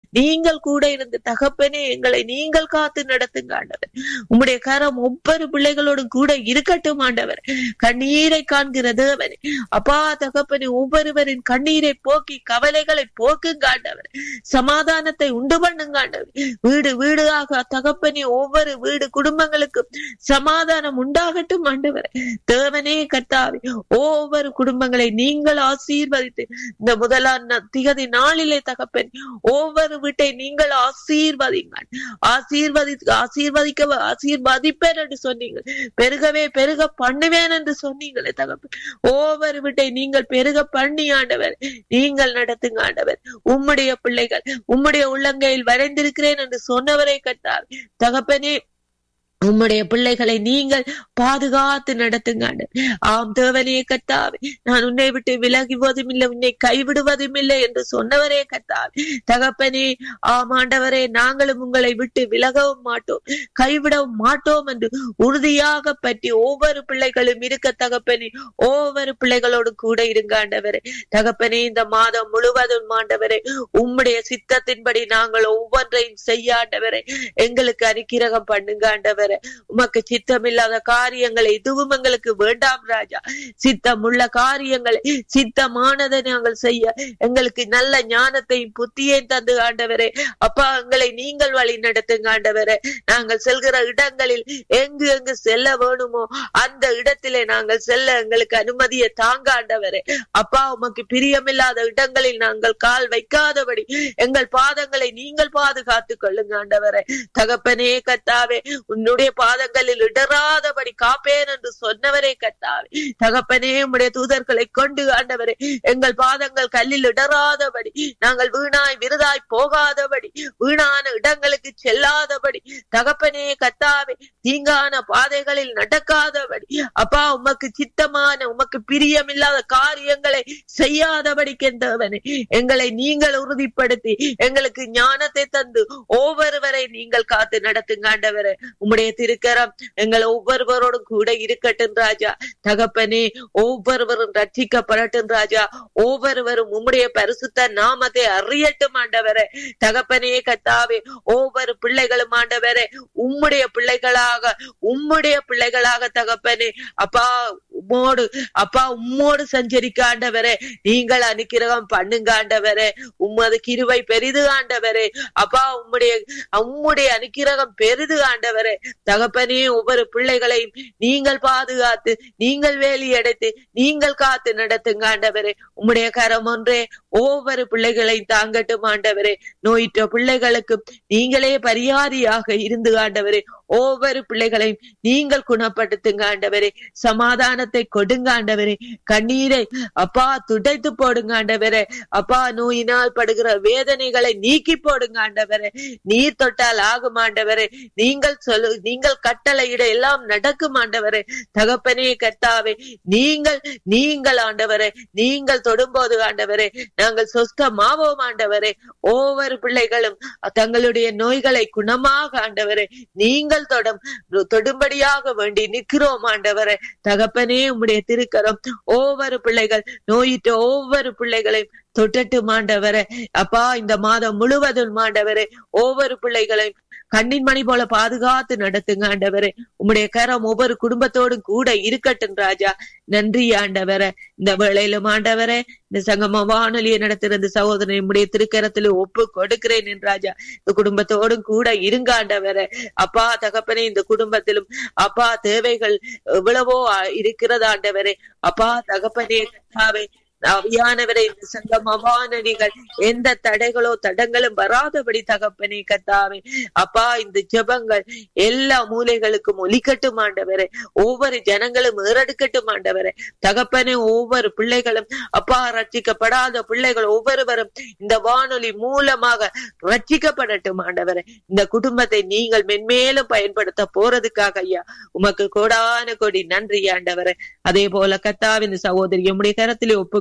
நீங்கள் கூட இருந்து தகப்பனே எங்களை நீங்கள் காத்து நடத்துங்க ஆண்டவர் உம்முடைய கரம் ஒவ்வொரு பிள்ளைகளோடும் கூட இருக்கட்டும் ஆண்டவர் கண்ணீரை காண்கிற தேவனே அப்பா தகப்பனே ஒவ்வொருவரின் கண்ணீரை போக்கி கவலைகளை போக்குங்க ஆண்டவர் சமாதானத்தை உண்டு பண்ணுங்க ஆண்டவர் வீடு வீடாக தகப்பனே ஒவ்வொரு வீடு குடும்பங்களுக்கும் சமாதானம் உண்டாகட்டும் ஆண்டவர் தேவனே கர்த்தாவே ஒவ்வொரு குடும்பங்களை நீங்கள் ஆசீர்வதித்து இந்த முதலாம் நா- திகதி நாளிலே தகப்பன் ஒவ்வொரு வீட்டை நீங்கள் ஆசீர்வதிங்கள் ஆசீர்வதி ஆசீர்வதிக்க ஆசீர்வதிப்பேன் என்று சொன்னீங்க பெருகவே பெருக பண்ணுவேன் என்று சொன்னீங்களே தகப்பன் ஒவ்வொரு வீட்டை நீங்கள் பெருக பண்ணி ஆண்டவர் நீங்கள் நடத்துங்க ஆண்டவர் உம்முடைய பிள்ளைகள் உம்முடைய உள்ளங்கையில் வரைந்திருக்கிறேன் என்று சொன்னவரை கட்டார் தகப்பனே உம்முடைய பிள்ளைகளை நீங்கள் பாதுகாத்து நடத்துங்க ஆண்டவர். ஆம் தேவனே கத்தாவே நான் உன்னை விட்டு விலகுவதும் இல்லை உன்னை கைவிடுவதும் இல்லை என்று சொன்னவரே கத்தாவே தகப்பனே ஆம் ஆண்டவரே நாங்களும் உங்களை விட்டு விலகவும் மாட்டோம் கைவிடவும் மாட்டோம் என்று உறுதியாக பற்றி ஒவ்வொரு பிள்ளைகளும் இருக்க தகப்பனே ஒவ்வொரு பிள்ளைகளோடு கூட இருங்க ஆண்டவரே தகப்பனே இந்த மாதம் முழுவதும் ஆண்டவரே உம்முடைய சித்தத்தின்படி நாங்கள் ஒவ்வொன்றையும் செய்ய ஆண்டவரே எங்களுக்கு அனுக்கிரகம் பண்ணுங்க ஆண்டவரே உமக்கு சித்தமில்லாத காரியங்களை எதுவும் எங்களுக்கு வேண்டாம் ராஜா சித்தமுள்ள காரியங்களை சித்தமானதை நாங்கள் செய்ய எங்களுக்கு நல்ல ஞானத்தையும் புத்தியையும் தந்து ஆண்டவரே அப்பா எங்களை நீங்கள் வழி நடத்துங்க ஆண்டவரே நாங்கள் செல்கிற இடங்களில் எங்கு எங்கு செல்ல வேணுமோ அந்த இடத்திலே நாங்கள் செல்ல எங்களுக்கு அனுமதியை தாங்க ஆண்டவரே அப்பா உமக்கு பிரியமில்லாத இடங்களில் நாங்கள் கால் வைக்காதபடி எங்கள் பாதங்களை நீங்கள் பாதுகாத்துக் கொள்ளுங்க ஆண்டவரே தகப்பனே கத்தாவே உன்னுடைய பாதங்களில் இடராதபடி காப்பேன் என்று சொன்னவரே கத்தாவே தகப்பனே உம்முடைய தூதர்களை கொண்டு ஆண்டவரே எங்கள் பாதங்கள் கல்லில் இடராதபடி நாங்கள் வீணாய் விருதாய் போகாதபடி வீணான இடங்களுக்கு செல்லாதபடி தகப்பனே கத்தாவே தீங்கான பாதைகளில் நடக்காதபடி அப்பா உமக்கு சித்தமான உமக்கு பிரியமில்லாத காரியங்களை செய்யாதபடி கெந்தவனே எங்களை நீங்கள் உறுதிப்படுத்தி எங்களுக்கு ஞானத்தை தந்து ஒவ்வொருவரை நீங்கள் காத்து நடத்துங்க ஆண்டவரே உம்முடைய திருக்கரம் எங்கள் ஒவ்வொருவரோடும் கூட இருக்கட்டும் ராஜா தகப்பனே ஒவ்வொருவரும் ரட்சிக்கப்படட்டும் ராஜா ஒவ்வொருவரும் உம்முடைய பரிசுத்த நாமத்தை அறியட்டும் ஆண்டவரே தகப்பனே கத்தாவே ஒவ்வொரு பிள்ளைகளும் ஆண்டவரே உம்முடைய பிள்ளைகளாக உம்முடைய பிள்ளைகளாக தகப்பனே அப்பா உம்மோடு அப்பா உம்மோடு சஞ்சரிக்க ஆண்டவரே நீங்கள் அனுக்கிரகம் பண்ணுங்க ஆண்டவரே உம்மது கிருவை பெரிது ஆண்டவரே அப்பா உம்முடைய உம்முடைய அனுக்கிரகம் பெரிது ஆண்டவரே தகப்பனே ஒவ்வொரு பிள்ளைகளையும் நீங்கள் பாதுகாத்து நீங்கள் வேலி அடைத்து நீங்கள் காத்து நடத்துங்க ஆண்டவரே உம்முடைய கரம் ஒன்றே ஒவ்வொரு பிள்ளைகளையும் தாங்கட்டும் ஆண்டவரே நோயிற்ற பிள்ளைகளுக்கு நீங்களே பரிகாரியாக இருந்து ஆண்டவரே ஒவ்வொரு பிள்ளைகளையும் நீங்கள் குணப்படுத்துங்க ஆண்டவரே சமாதானத்தை கொடுங்க ஆண்டவரே கண்ணீரை அப்பா துடைத்து போடுங்க ஆண்டவரே அப்பா நோயினால் படுகிற வேதனைகளை நீக்கி போடுங்க ஆண்டவரே நீர் தொட்டால் ஆகும் ஆண்டவரே நீங்கள் சொல்லு நீங்கள் கட்டளையிட எல்லாம் நடக்கும் ஆண்டவரே தகப்பனே கர்த்தாவே நீங்கள் நீங்கள் ஆண்டவரே நீங்கள் தொடும்போது ஆண்டவரே நாங்கள் சொஸ்தமாவோம் ஆண்டவரே ஒவ்வொரு பிள்ளைகளும் தங்களுடைய நோய்களை குணமாக ஆண்டவரே நீங்கள் தொடும் தொடும்படியாக வேண்டி நிற்கிறோம் ஆண்டவரே தகப்பனே உம்முடைய திருக்கரம் ஒவ்வொரு பிள்ளைகள் நோயிட்ட ஒவ்வொரு பிள்ளைகளையும் தொட்டட்டும் ஆண்டவரே அப்பா இந்த மாதம் முழுவதும் ஆண்டவரே ஒவ்வொரு பிள்ளைகளையும் கண்ணின் மணி போல பாதுகாத்து நடத்துங்க ஆண்டவரே உம்முடைய கரம் ஒவ்வொரு குடும்பத்தோடும் கூட இருக்கட்டும் ராஜா நன்றி ஆண்டவரே இந்த வேளையிலும் ஆண்டவரே இந்த சங்கம வானொலியை நடத்துகிற இந்த சகோதரனை உம்முடைய திருக்கரத்துல ஒப்பு கொடுக்கிறேன் என் ராஜா இந்த குடும்பத்தோடும் கூட இருங்க ஆண்டவரே அப்பா தகப்பனே இந்த குடும்பத்திலும் அப்பா தேவைகள் எவ்வளவோ இருக்கிறது ஆண்டவரே அப்பா தகப்பனே கர்த்தாவே அவியானவரை இந்த சங்கம் அவானடிகள் எந்த தடைகளோ தடங்களும் வராதபடி தகப்பனே கத்தாவே அப்பா இந்த ஜெபங்கள் எல்லா மூலைகளுக்கும் ஒலிக்கட்டும் ஆண்டவரே ஒவ்வொரு ஜனங்களும் ஏறெடுக்கட்டும் ஆண்டவரே தகப்பனே ஒவ்வொரு பிள்ளைகளும் அப்பா ரட்சிக்கப்படாத பிள்ளைகள் ஒவ்வொருவரும் இந்த வானொலி மூலமாக ரட்சிக்கப்படட்டும் ஆண்டவரே இந்த குடும்பத்தை நீங்கள் மென்மேலும் பயன்படுத்த போறதுக்காக ஐயா உமக்கு கோடான கொடி நன்றி ஆண்டவரே அதே போல கத்தாவின் சகோதரி உம்முடைய கரத்திலே ஒப்பு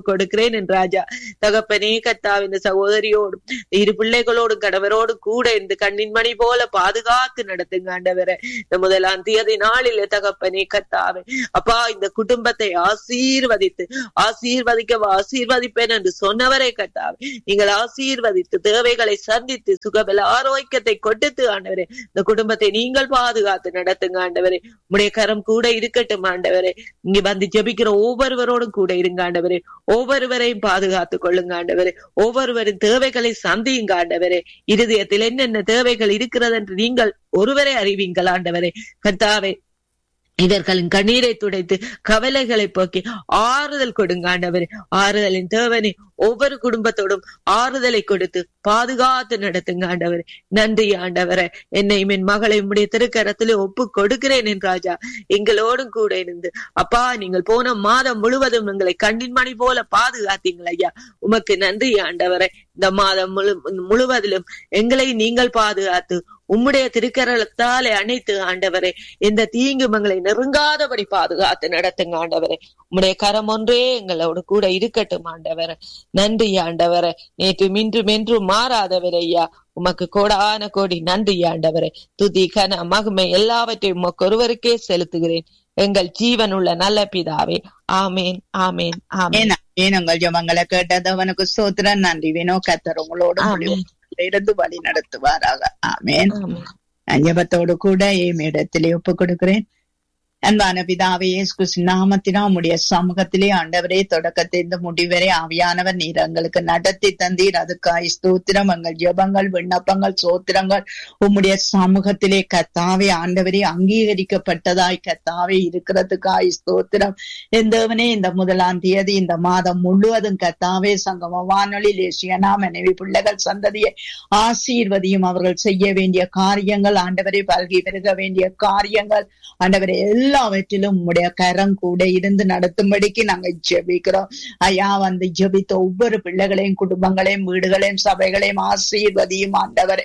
கொடுக்கிறேன் என் ராஜா தகப்பனே கத்தாவே இந்த சகோதரியோடும் இரு பிள்ளைகளோடும் கணவரோடு கூட இந்த கண்ணின் மணி போல பாதுகாத்து நடத்துங்க ஆண்டவரே இந்த முதலாம் தேதி நாளிலே தகப்பனே கத்தாவே அப்பா இந்த குடும்பத்தை ஆசீர்வதித்து ஆசீர்வதிக்க ஆசீர்வதிப்பேன் என்று சொன்னவரே கத்தாவே நீங்கள் ஆசீர்வதித்து தேவைகளை சந்தித்து சுகபல ஆரோக்கியத்தை கொடுத்து ஆண்டவரே இந்த குடும்பத்தை நீங்கள் பாதுகாத்து நடத்துங்க ஆண்டவரே உடைய கரம் கூட இருக்கட்டும் ஆண்டவரே இங்க வந்து ஜெபிக்கிற ஒவ்வொருவரோடும் கூட இருங்க ஆண்டவரே ஒவ்வொருவரையும் பாதுகாத்து கொள்ளுங்க ஆண்டவரே ஒவ்வொருவரின் தேவைகளை சந்தியுங்க ஆண்டவரே இருதயத்தில் என்னென்ன தேவைகள் இருக்கிறது என்று நீங்கள் ஒருவரை அறிவீங்கள் ஆண்டவரே கர்த்தாவே இவர்களின் கண்ணீரை துடைத்து கவலைகளை போக்கி ஆறுதல் கொடுங்க ஆண்டவரே ஆறுதலின் தேவனை ஒவ்வொரு குடும்பத்தோடும் ஆறுதலை கொடுத்து பாதுகாத்து நடத்துங்க ஆண்டவரே நன்றி ஆண்டவரே என்னையும் என் மகளை உடைய திருக்கரத்திலே ஒப்பு கொடுக்கிறேன் என் ராஜா எங்களோடும் கூட இருந்து அப்பா நீங்கள் போன மாதம் முழுவதும் எங்களை கண்ணின் மணி போல பாதுகாத்தீங்கள் ஐயா உமக்கு நன்றி ஆண்டவரே இந்த மாதம் முழு முழுவதிலும் எங்களை நீங்கள் பாதுகாத்து உம்முடைய திருக்கரத்தாலே அணைத்து ஆண்டவரே எந்த தீங்கும் எங்களை நெருங்காதபடி பாதுகாத்து நடத்துங்க ஆண்டவரே உம்முடைய கரம் ஒன்றே எங்களோட கூட இருக்கட்டும் ஆண்டவரே நன்றி ஆண்டவரே நேற்று இன்றும் என்றும் மாறாதவரே ஐயா உமக்கு கோடான கோடி நன்றி ஆண்டவரே துதி கன மகிமை எல்லாவற்றையும் உமக்கு ஒருவருக்கே செலுத்துகிறேன் எங்கள் ஜீவன் உள்ள நல்ல பிதாவே ஆமேன் ஆமேன் ஆமேன் உங்கள் ஜபங்களை கேட்டது அவனுக்கு சோத்திரம் நன்றி வேணோ கத்தர் உங்களோட ஆமென். இருந்து வழி நடத்துவாராக ஆமேன் ஆமென். நான் ஜெபத்தோடு கூட என் இடத்திலே ஒப்பு கொடுக்கிறேன் அன்பான பிதாவே இயேசு கிறிஸ்து நாமத்தினா உம்முடைய சமூகத்திலே ஆண்டவரே தொடக்கத்தை இந்த முடிவரை ஆவியானவர் நீர் எங்களுக்கு நடத்தி தந்தீர் அதுக்காய் ஸ்தோத்திரம் எங்கள் ஜெபங்கள் விண்ணப்பங்கள் சோத்திரங்கள் உம்முடைய சமூகத்திலே கத்தாவே ஆண்டவரே அங்கீகரிக்கப்பட்டதாய் கத்தாவே இருக்கிறதுக்காய் ஸ்தோத்திரம் எந்தவனே இந்த முதலாம் தேதி இந்த மாதம் முழுவதும் கத்தாவே சங்கம வானொலி லேசியனா மனைவி பிள்ளைகள் சந்ததியை ஆசீர்வதியும் அவர்கள் செய்ய வேண்டிய காரியங்கள் ஆண்டவரை பல்கி பெருக வேண்டிய காரியங்கள் ஆண்டவரை எல்லாவற்றிலும் உம்முடைய கரம் கூட இருந்து நடத்தும்படிக்கு நாங்க ஜெபிக்கிறோம் ஐயா வந்து ஜெபித்த ஒவ்வொரு பிள்ளைகளையும் குடும்பங்களையும் வீடுகளையும் சபைகளையும் ஆசீர்வதியும் ஆண்டவரே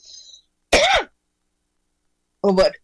ஒவ்வொரு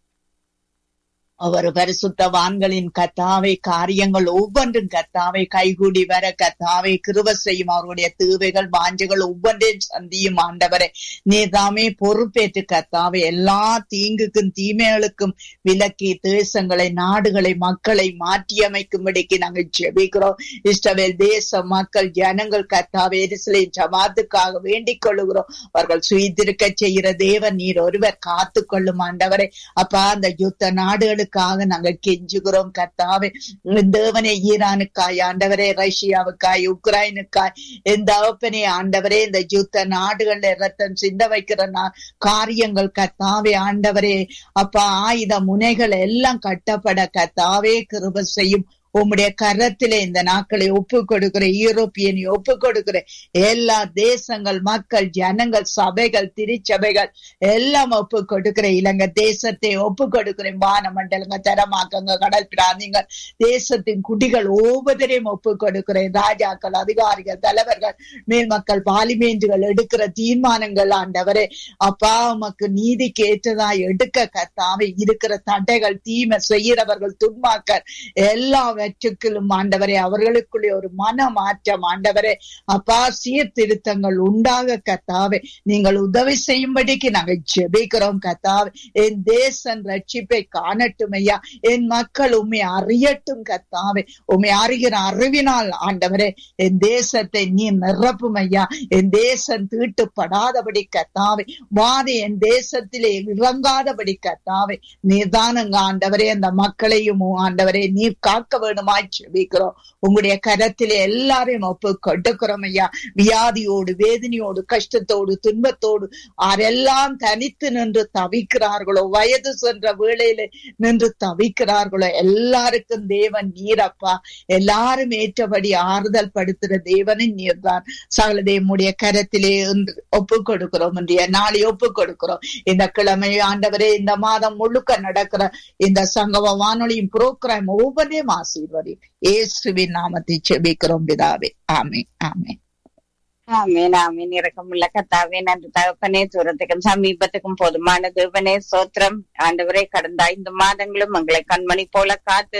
ஒவ்வொரு பரிசுத்தவான்களின் கத்தாவை காரியங்கள் ஒவ்வொன்றும் கத்தாவை கைகூடி வர கத்தாவை கிருப செய்யும் அவர்களுடைய தேவைகள் வாஞ்சைகள் ஒவ்வொன்றையும் சந்தியும் ஆண்டவரை நீதாமே பொறுப்பேற்று கத்தாவை எல்லா தீங்குக்கும் தீமைகளுக்கும் விலக்கி தேசங்களை நாடுகளை மக்களை மாற்றியமைக்கும்படிக்கு நாங்கள் ஜெபிக்கிறோம் இஸ்ரவேல் தேச மக்கள் ஜனங்கள் கத்தாவை எரிசலின் ஜமாத்துக்காக வேண்டிக் கொள்ளுகிறோம் அவர்கள் சுயித்திருக்க செய்கிற தேவன் நீர் ஒருவர் காத்து கொள்ளும் ஆண்டவரை அப்பா அந்த யுத்த நாடுகளுக்காக நாங்கள் கெஞ்சுகிறோம் கர்த்தாவே தேவனே ஈரானுக்காய் ஆண்டவரே ரஷ்யாவுக்காய் உக்ரைனுக்காய் எந்த அவப்பனே ஆண்டவரே இந்த யுத்த நாடுகள்ல ரத்தம் சிந்த வைக்கிற நா- காரியங்கள் கத்தாவே ஆண்டவரே அப்பா ஆயுத முனைகள் எல்லாம் கட்டப்பட கத்தாவே கிருப செய்யும் உம்முடைய கரத்திலே இந்த நாட்களை ஒப்பு கொடுக்கிற யூரோப்பியன் ஒப்பு கொடுக்கிற எல்லா தேசங்கள் மக்கள் ஜனங்கள் சபைகள் திருச்சபைகள் எல்லாம் ஒப்பு கொடுக்கிற இலங்கை தேசத்தை ஒப்பு கொடுக்கிறேன் வான மண்டலங்க தரமாக்கங்க கடல் பிராந்திகள் தேசத்தின் குடிகள் ஒவ்வொருவரையும் ஒப்பு கொடுக்கிறேன் ராஜாக்கள் அதிகாரிகள் தலைவர்கள் மேல் மக்கள் பாலிமேன்றுகள் எடுக்கிற தீர்மானங்கள் ஆண்டவரே அப்பா உமக்கு நீதிக்கு ஏற்றதாய் எடுக்க கத்தாவை இருக்கிற தடைகள் தீமை செய்கிறவர்கள் துன்மாக்கர் எல்லாவற்றுக்கிலும் ஆண்டவரே அவர்களுக்குள்ளே ஒரு மன மாற்றம் ஆண்டவரே அப்பா சீர்திருத்தங்கள் உண்டாக கத்தாவே நீங்கள் உதவி செய்யும்படிக்கு நாங்கள் ஜெபிக்கிறோம் கத்தாவே என் தேசன் ரட்சிப்பை காணட்டும் ஐயா என் மக்கள் உண்மை அறியட்டும் கத்தாவே உண்மை அறிகிற அறிவினால் ஆண்டவரே என் தேசத்தை நீ நிரப்பும் ஐயா என் தேசம் தீட்டுப்படாதபடி கத்தாவே வாதி என் தேசத்திலே இறங்காதபடி கத்தாவே நீதானங்க ஆண்டவரே அந்த மக்களையும் ஆண்டவரே நீர் காக்க வேணுமாய் ஜெபிக்கிறோம் உங்களுடைய கரத்திலே எல்லாரையும் ஒப்பு கொடுக்கிறோம் ஐயா வியாதியோடு வேதனையோடு கஷ்டத்தோடு துன்பத்தோடு ஆரெல்லாம் தனித்து நின்று தவிக்கிறார்களோ வயது சென்ற வேளையில நின்று தவிக்கிறார்களோ எல்லாருக்கும் தேவன் நீரப்பா எல்லாரும் ஏற்றபடி ஆறுதல் படுத்துற தேவனின் நீர்தான் சகல தேவனுடைய கரத்திலே இன்று ஒப்பு கொடுக்கிறோம் இன்றைய நாளை ஒப்பு கொடுக்கிறோம் இந்த கிழமை ஆண்டவரே இந்த மாதம் முழுக்க நடக்கிற இந்த சங்கம வானொலியின் புரோகிராம் ஒவ்வொன்றையும் ஆசீர்வதி இயேசுவின் நாமத்தை செபிக்கிறோம் பிதாவே ஆமே ஆமே ஆமீன் ஆமீன் இரக்கமுள்ள கத்தாவே நன்றி தகப்பனே தூரத்துக்கும் சமீபத்துக்கும் போதுமான தேவனே சோத்திரம் ஆண்டவரே கடந்த ஐந்து மாதங்களும் எங்களை கண்மணி போல காத்து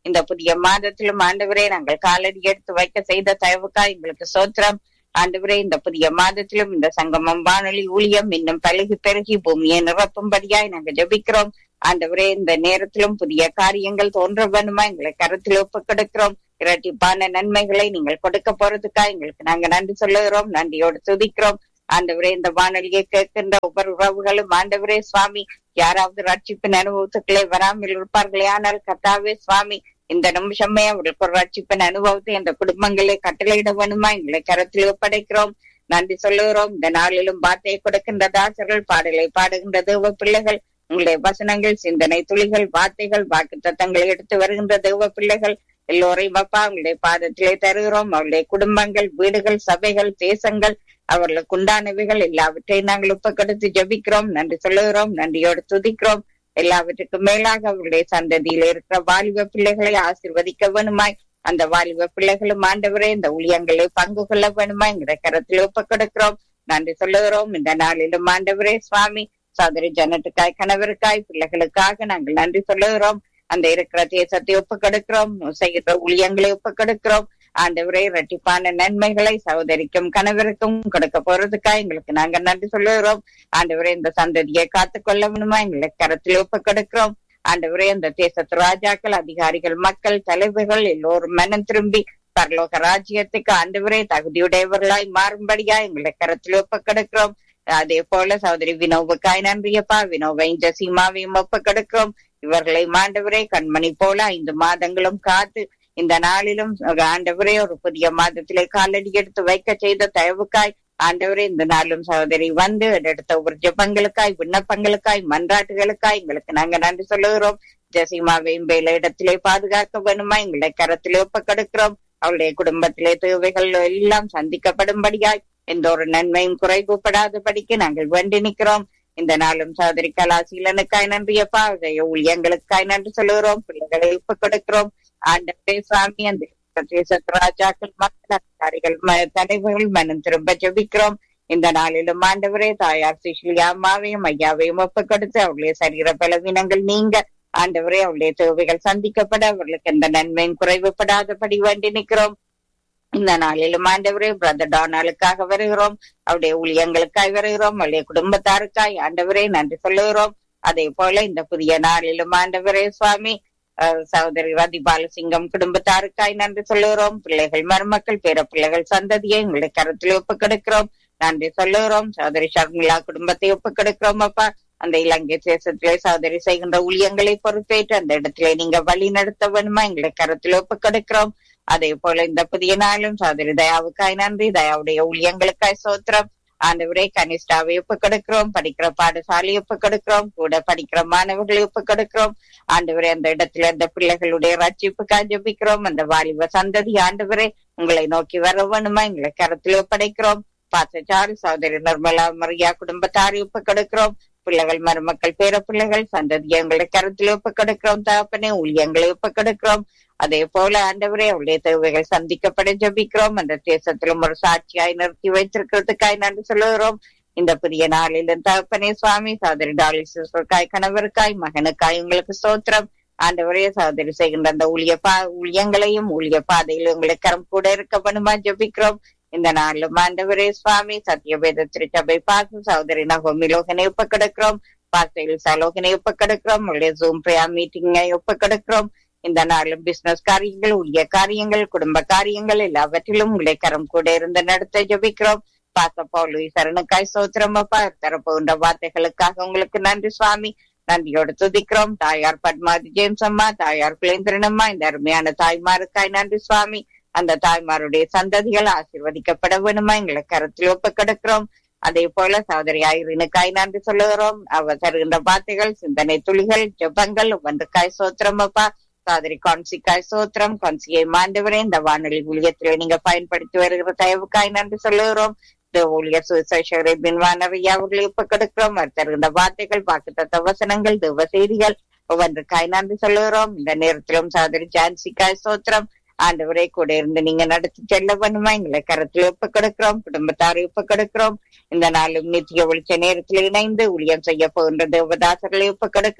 இந்த புதிய மாதத்திலும் ஆண்டவரே நாங்கள் காலடி எடுத்து வைக்க செய்த தயவுக்காய் எங்களுக்கு சோத்திரம் ஆண்டவரே இந்த புதிய மாதத்திலும் இந்த சங்கமம் வானொலி ஊழியம் இன்னும் பழகி பெருகி பூமியை நிரப்பும்படியாய் நாங்கள் ஜெபிக்கிறோம் ஆண்டவரே இந்த நேரத்திலும் புதிய காரியங்கள் தோன்ற வேணுமா எங்களை கருத்தில் ஒப்பு கொடுக்கிறோம் இரட்டிப்பான நன்மைகளை நீங்கள் கொடுக்க போறதுக்கா எங்களுக்கு நாங்க நன்றி சொல்லுகிறோம் நன்றியோடு துதிக்கிறோம் ஆண்டவரே இந்த வானொலியை கேட்கின்ற ஒவ்வொரு உறவுகளும் ஆண்டவரே சுவாமி யாராவது ரட்சிப்பின் அனுபவத்துக்களே வராமல் இருப்பார்களே ஆனால் கத்தாவே சுவாமி இந்த நிமிஷமே அவர்களுக்கு ஒரு ரட்சிப்பின் அனுபவத்தை இந்த குடும்பங்களை கட்டளையிட வேணுமா எங்களை கரத்தில் ஒப்படைக்கிறோம் நன்றி சொல்லுகிறோம் இந்த நாளிலும் வார்த்தையை கொடுக்கின்ற தாசர்கள் பாடலை பாடுகின்ற தேவ பிள்ளைகள் உங்களுடைய வசனங்கள் சிந்தனை துளிகள் வார்த்தைகள் வாக்கு தத்தங்களை எடுத்து வருகின்ற தேவ பிள்ளைகள் எல்லோரையும் அப்பா உங்களுடைய பாதத்திலே தருகிறோம் அவருடைய குடும்பங்கள் வீடுகள் சபைகள் தேசங்கள் அவர்களுக்கு உண்டானவைகள் எல்லாவற்றையும் நாங்கள் ஒப்பக்கெடுத்து ஜபிக்கிறோம் நன்றி சொல்லுகிறோம் நன்றியோடு துதிக்கிறோம் எல்லாவற்றுக்கும் மேலாக அவருடைய சந்ததியில இருக்கிற வாலிப பிள்ளைகளை ஆசிர்வதிக்க வேணுமாய் அந்த வாலிப பிள்ளைகளும் ஆண்டவரே இந்த ஊழியங்களை பங்கு கொள்ள வேணுமாய் எங்களுடைய கரத்தில் ஒப்பக்கெடுக்கிறோம் நன்றி சொல்லுகிறோம் இந்த நாளிலும் ஆண்டவரே சுவாமி சோதரி ஜனத்துக்காய் கணவருக்காய் பிள்ளைகளுக்காக நாங்கள் நன்றி சொல்லுகிறோம் அந்த இருக்கிற தேசத்தை ஒப்புக்கெடுக்கிறோம் செய்கிற ஊழியங்களை ஒப்புக்கெடுக்கிறோம் ஆண்டவரே இரட்டிப்பான நன்மைகளை சகோதரிக்கும் கணவருக்கும் கொடுக்க போறதுக்காக எங்களுக்கு நாங்க நன்றி சொல்லுகிறோம் ஆண்டவரே இந்த சந்ததியை காத்துக் கொள்ள வேணுமா எங்களை கரத்தில் ஒப்புக்கெடுக்கிறோம் ஆண்டவரே இந்த தேசத்து ராஜாக்கள் அதிகாரிகள் மக்கள் தலைவர்கள் எல்லோரும் மனம் திரும்பி பரலோக ராஜ்யத்துக்கு ஆண்டவரே தகுதியுடையவர்களாய் மாறும்படியா எங்களை கரத்தில் ஒப்புக்கெடுக்கிறோம் அதே போல சகோதரி வினோவுக்காய் நன்றியப்பா வினோவையும் ஜசீமாவையும் ஒப்புக்கெடுக்கிறோம் இவர்களை மாண்டவரே கண்மணி போல ஐந்து மாதங்களும் காத்து இந்த நாளிலும் ஆண்டவரே ஒரு புதிய மாதத்திலே காலடி எடுத்து வைக்க செய்த தயவுக்காய் ஆண்டவரே இந்த நாளும் சகோதரி வந்து எடுத்த ஒரு ஜபங்களுக்காய் விண்ணப்பங்களுக்காய் மன்றாட்டுகளுக்காய் எங்களுக்கு நாங்க நன்றி சொல்லுகிறோம் ஜெசிமாவையும் வேலை இடத்திலே பாதுகாக்க வேணுமா எங்களை கரத்திலே ஒப்பக்கெடுக்கிறோம் அவளுடைய குடும்பத்திலே தேவைகள் எல்லாம் சந்திக்கப்படும்படியாய் எந்த ஒரு நன்மையும் குறைவுபடாதபடிக்கு நாங்கள் வேண்டி நிற்கிறோம் இந்த நாளும் சகோதரி கலாசீலனுக்காய் நன்றியப்பா ஊழியங்களுக்காய் நன்றி சொல்லுகிறோம் பிள்ளைகளை ஒப்பு கொடுக்கிறோம் ஆண்டவரே சுவாமி அந்த தேசத்து ராஜாக்கள் மக்கள் அதிகாரிகள் தலைவர்கள் மனம் திரும்ப ஜபிக்கிறோம் இந்த நாளிலும் ஆண்டவரே தாயார் சுஷிலியா அம்மாவையும் ஐயாவையும் ஒப்பு கொடுத்து அவருடைய சரீர பலவீனங்கள் நீங்க ஆண்டவரே அவருடைய தேவைகள் சந்திக்கப்பட அவர்களுக்கு எந்த நன்மையும் குறைவுபடாதபடி வேண்டி நிற்கிறோம் இந்த நாளிலும் ஆண்டவரே பிரதர் டானாலுக்காக வருகிறோம் அவருடைய ஊழியங்களுக்காய் வருகிறோம் அவருடைய குடும்பத்தாருக்காய் ஆண்டவரே நன்றி சொல்லுகிறோம் அதே போல இந்த புதிய நாளிலும் ஆண்டவரே சுவாமி சகோதரி ரதி பாலசிங்கம் குடும்பத்தாருக்காய் நன்றி சொல்லுகிறோம் பிள்ளைகள் மருமக்கள் பேர பிள்ளைகள் சந்ததியை எங்களுடைய கருத்தில் ஒப்புக் கொடுக்கிறோம் நன்றி சொல்லுகிறோம் சகோதரி ஷர்மிளா குடும்பத்தை ஒப்புக் கொடுக்கிறோம் அப்பா அந்த இலங்கை தேசத்திலே சகோதரி செய்கின்ற ஊழியங்களை பொறுப்பேற்று அந்த இடத்திலே நீங்க வழி நடத்த வேணுமா எங்களை கருத்தில் ஒப்புக் கொடுக்கிறோம் அதே போல இந்த புதிய நாளும் சகோதரி தயாவுக்காய் நன்றி தயாவுடைய ஊழியங்களுக்காய் சோத்திரம் ஆண்டவரே கனிஷ்டாவை ஒப்பு கொடுக்கிறோம் படிக்கிற பாடசாலை ஒப்பு கொடுக்கிறோம் கூட படிக்கிற மாணவர்களை ஒப்பு கொடுக்கிறோம் ஆண்டவரே அந்த இடத்துல அந்த பிள்ளைகளுடைய ரட்சிப்புக்காக ஜபிக்கிறோம் அந்த வாலிப சந்ததி ஆண்டவரே உங்களை நோக்கி வர வேணுமா எங்களை கரத்தில் ஒப்படைக்கிறோம் பாசச்சாரி சகோதரி நிர்மலா மரியா குடும்பத்தாரி ஒப்பு கொடுக்கிறோம் பிள்ளைகள் மருமக்கள் பேர பிள்ளைகள் சந்ததி எங்களை கருத்தில் ஒப்பு கொடுக்கிறோம் தகப்பனே ஊழியங்களை ஒப்பு கொடுக்கிறோம் அதே போல ஆண்டவரே அவருடைய தேவைகள் சந்திக்கப்பட ஜபிக்கிறோம் அந்த தேசத்திலும் ஒரு சாட்சியாய் நிறுத்தி வைத்திருக்கிறதுக்காய் நன்றி சொல்லுகிறோம் இந்த புதிய நாளிலும் தகப்பனே சுவாமி சகோதரி டாலி சிஸ்டருக்காய் கணவருக்காய் மகனுக்காய் உங்களுக்கு சோத்திரம் ஆண்டவரே சகோதரி செய்கின்ற அந்த ஊழிய பா ஊழியங்களையும் ஊழிய பாதையிலும் உங்களுக்கு கரம் கூட இருக்க பண்ணுமா ஜபிக்கிறோம் இந்த நாளிலும் ஆண்டவரே சுவாமி சத்தியவேத திருச்சபை பாசம் சகோதரி நகோமி லோகனை ஒப்ப கிடக்கிறோம் பாசையில் சலோகனை ஒப்ப கிடக்கிறோம் உங்களுடைய ஜூம் பிரயா மீட்டிங்கை ஒப்ப கிடக்கிறோம் இந்த நாளிலும் பிசினஸ் காரியங்கள் ஊழிய காரியங்கள் குடும்ப காரியங்கள் எல்லாவற்றிலும் உங்களை கரம் கூட இருந்து நடத்த ஜபிக்கிறோம் பாசப்பா லூய் சரணுக்காய் சோத்திரம் அப்பா தரப்போகின்ற வார்த்தைகளுக்காக உங்களுக்கு நன்றி சுவாமி நன்றியோடு துதிக்கிறோம் தாயார் பத்மாதி ஜேம்ஸ் அம்மா தாயார் குலேந்திரன் அம்மா இந்த அருமையான தாய்மாருக்காய் நன்றி சுவாமி அந்த தாய்மாருடைய சந்ததிகள் ஆசீர்வதிக்கப்பட வேணுமா எங்களை கருத்தில் ஒப்பு கிடக்கிறோம் அதே போல சகோதரி ஐரினுக்காய் நன்றி சொல்லுகிறோம் அவ தருகின்ற வார்த்தைகள் சிந்தனை துளிகள் ஜபங்கள் ஒவ்வொன்றுக்காய் சோத்திரம் அப்பா சகோதரி கான்சிக்காய் சோத்திரம் கான்சியை மாண்டவரே இந்த வானொலி ஊழியத்திலே நீங்க பயன்படுத்தி வருகிற தயவுக்காய் நன்றி சொல்லுகிறோம் இந்த ஊழியர் சுசேஷரை பின்வானவையா அவர்களை ஒப்பு கொடுக்கிறோம் அவர் தருகின்ற வார்த்தைகள் வாக்குத்த வசனங்கள் தேவ செய்திகள் ஒவ்வொன்றுக்காய் நன்றி சொல்லுகிறோம் இந்த நேரத்திலும் சகோதரி ஜான்சிக்காய் சோத்திரம் ஆண்டவரை கூட இருந்து நீங்க நடத்தி செல்ல வேணுமா எங்களை கரத்தில் ஒப்பு கொடுக்கிறோம் குடும்பத்தாரை ஒப்பு கொடுக்கிறோம் இந்த நாளும் நித்திய ஒளிச்ச நேரத்தில் இணைந்து ஊழியம் செய்ய போகின்ற தேவதாசர்களை ஒப்பு கொடுக்கிறோம்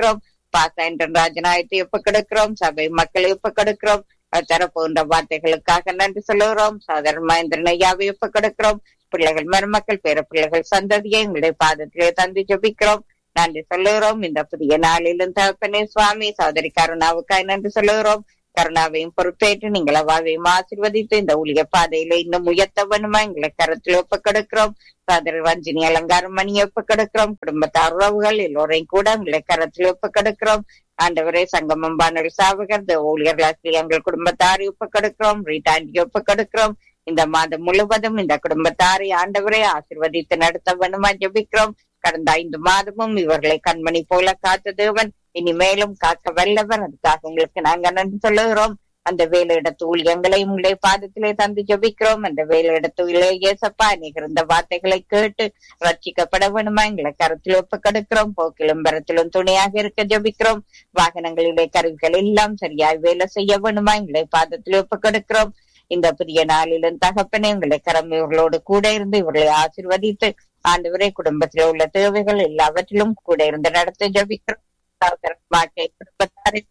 பாசாயன் ராஜநாயத்தை ஒப்பு கொடுக்கிறோம் சபை மக்களை ஒப்பு கொடுக்கிறோம் தரப்போன்ற வார்த்தைகளுக்காக நன்றி சொல்லுகிறோம் சாதாரண மகேந்திரன் ஐயாவை ஒப்பு கொடுக்கிறோம் பிள்ளைகள் மருமக்கள் பேர பிள்ளைகள் சந்ததியை எங்களுடைய பாதத்திலே தந்து ஜபிக்கிறோம் நன்றி சொல்லுகிறோம் இந்த புதிய நாளிலும் தகப்பனே சுவாமி சகோதரி கருணாவுக்காய் நன்றி சொல்லுகிறோம் கருணாவையும் பொறுப்பேற்று நீங்கள் அவாவையும் ஆசிர்வதித்து இந்த ஊழிய பாதையில இன்னும் உயர்த்த வேணுமா எங்களை கருத்தில் ஒப்பு கொடுக்கிறோம் சகோதரி ரஞ்சினி அலங்காரம் மணியை ஒப்பு கொடுக்கிறோம் குடும்பத்தார் உறவுகள் எல்லோரையும் கூட உங்களை கரத்தில் ஒப்பு கொடுக்கிறோம் ஆண்டவரே சங்கமம் பானல் சாவகர் இந்த ஊழியர்கள் எங்கள் குடும்பத்தாரை ஒப்பு கொடுக்கிறோம் ரீட்டாண்டி ஒப்பு கொடுக்கிறோம் இந்த மாதம் முழுவதும் இந்த குடும்பத்தாரை ஆண்டவரே ஆசிர்வதித்து நடத்த வேணுமா ஜபிக்கிறோம் கடந்த ஐந்து மாதமும் இவர்களை கண்மணி போல காத்த தேவன் இனிமேலும் காக்க வல்லவர் அதுக்காக உங்களுக்கு நாங்க நன்றி சொல்லுகிறோம் அந்த வேலையிடத்து ஊழியங்களை உங்களுடைய பாதத்திலே தந்து ஜபிக்கிறோம் அந்த வேலையிடத்து ஏசப்பா நீங்க இந்த வார்த்தைகளை கேட்டு ரட்சிக்கப்பட வேணுமா எங்களை கருத்தில் ஒப்பு கெடுக்கிறோம் போக்கிலும் பரத்திலும் துணையாக இருக்க ஜபிக்கிறோம் வாகனங்களிலே கருவிகள் எல்லாம் சரியாய் வேலை செய்ய வேணுமா எங்களை பாதத்தில் ஒப்பு கெடுக்கிறோம் இந்த புதிய நாளிலும் தகப்பனே உங்களை கரம் இவர்களோடு கூட இருந்து இவர்களை ஆசிர்வதித்து ஆண்டவரே குடும்பத்தில் உள்ள தேவைகள் எல்லாவற்றிலும் கூட இருந்து நடத்த ஜபிக்கிறோம் குடும்பத்தாரை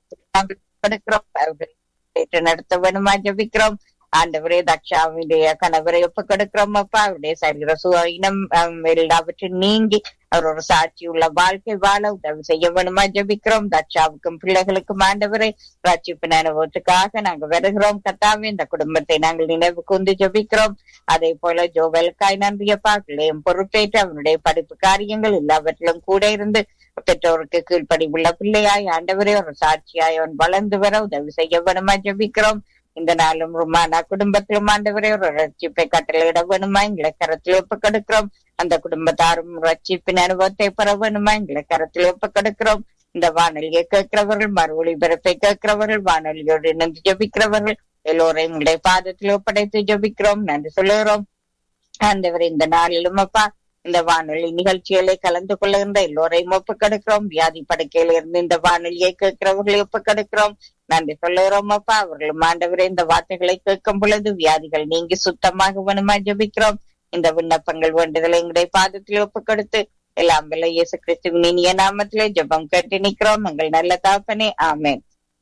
கருத்தில் நடத்த வேணுமா ஜபிக்கிறோம் ஆண்டவரே தக்ஷாவுடைய கணவரை ஒப்பு கொடுக்கிறோம் அப்பா அவருடைய சரீர சுயினம் எல்லாவற்றும் நீங்கி அவர் ஒரு சாட்சி உள்ள வாழ்க்கை வாழ உதவி செய்ய வேணுமா ஜபிக்கிறோம் தக்ஷாவுக்கும் பிள்ளைகளுக்கும் ஆண்டவரை ரட்சிப்பு அனுபவத்துக்காக நாங்க வருகிறோம் கத்தாவே இந்த குடும்பத்தை நாங்கள் நினைவு கூந்து ஜபிக்கிறோம் அதே போல ஜோவலுக்காய் நன்றியப்பா பிள்ளையும் பொறுப்பேற்று அவனுடைய படிப்பு காரியங்கள் எல்லாவற்றிலும் கூட இருந்து பெற்றோருக்கு கீழ்ப்படி உள்ள பிள்ளையாய் ஆண்டவரே ஒரு சாட்சியாய் அவன் வளர்ந்து வர உதவி செய்ய வேணுமா ஜபிக்கிறோம் இந்த நாளும் ருமானா குடும்பத்திலும் ஆண்டவரே ஒரு ரட்சிப்பை கட்டளையிட வேணுமா எங்களை கரத்தில் ஒப்பு கொடுக்கிறோம் அந்த குடும்பத்தாரும் ரட்சிப்பின் அனுபவத்தை பெற வேணுமா எங்களை கரத்தில் ஒப்பு கொடுக்கிறோம் இந்த வானொலியை கேட்கிறவர்கள் மறு ஒளிபரப்பை கேட்கிறவர்கள் வானொலியோடு இணைந்து ஜபிக்கிறவர்கள் எல்லோரையும் உங்களுடைய பாதத்தில் ஒப்படைத்து ஜபிக்கிறோம் நன்றி சொல்லுகிறோம் ஆண்டவர் இந்த நாளிலும் அப்பா இந்த வானொலி நிகழ்ச்சிகளை கலந்து கொள்ளுகின்ற எல்லோரையும் ஒப்பு கெடுக்கிறோம் வியாதி படுக்கையில இருந்து இந்த வானொலியை கேட்கிறவர்களை ஒப்பு கெடுக்கிறோம் நன்றி சொல்லுகிறோம் அப்பா அவர்களும் ஆண்டவரே இந்த வார்த்தைகளை கேட்கும் பொழுது வியாதிகள் நீங்கி சுத்தமாக வேணுமா ஜபிக்கிறோம் இந்த விண்ணப்பங்கள் வேண்டுதலை எங்களுடைய பாதத்தில் ஒப்பு கொடுத்து எல்லாம் வல்ல இயேசு கிறிஸ்துவின் இனிய நாமத்திலே ஜெபம் கேட்டு நிற்கிறோம் எங்கள் நல்ல தாப்பனே ஆமேன்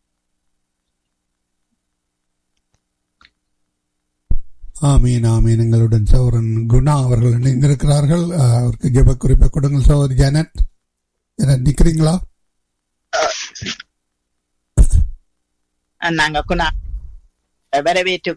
ஆமீன் ஆமீன் எங்களுடன் சௌரன் குணா அவர்கள் இணைந்திருக்கிறார்கள் அவருக்கு ஜெப குறிப்பை கொடுங்கள் சௌரி ஜானட் ஜானட் நிக்கிறீங்களா நாங்க குணா வரவேற்று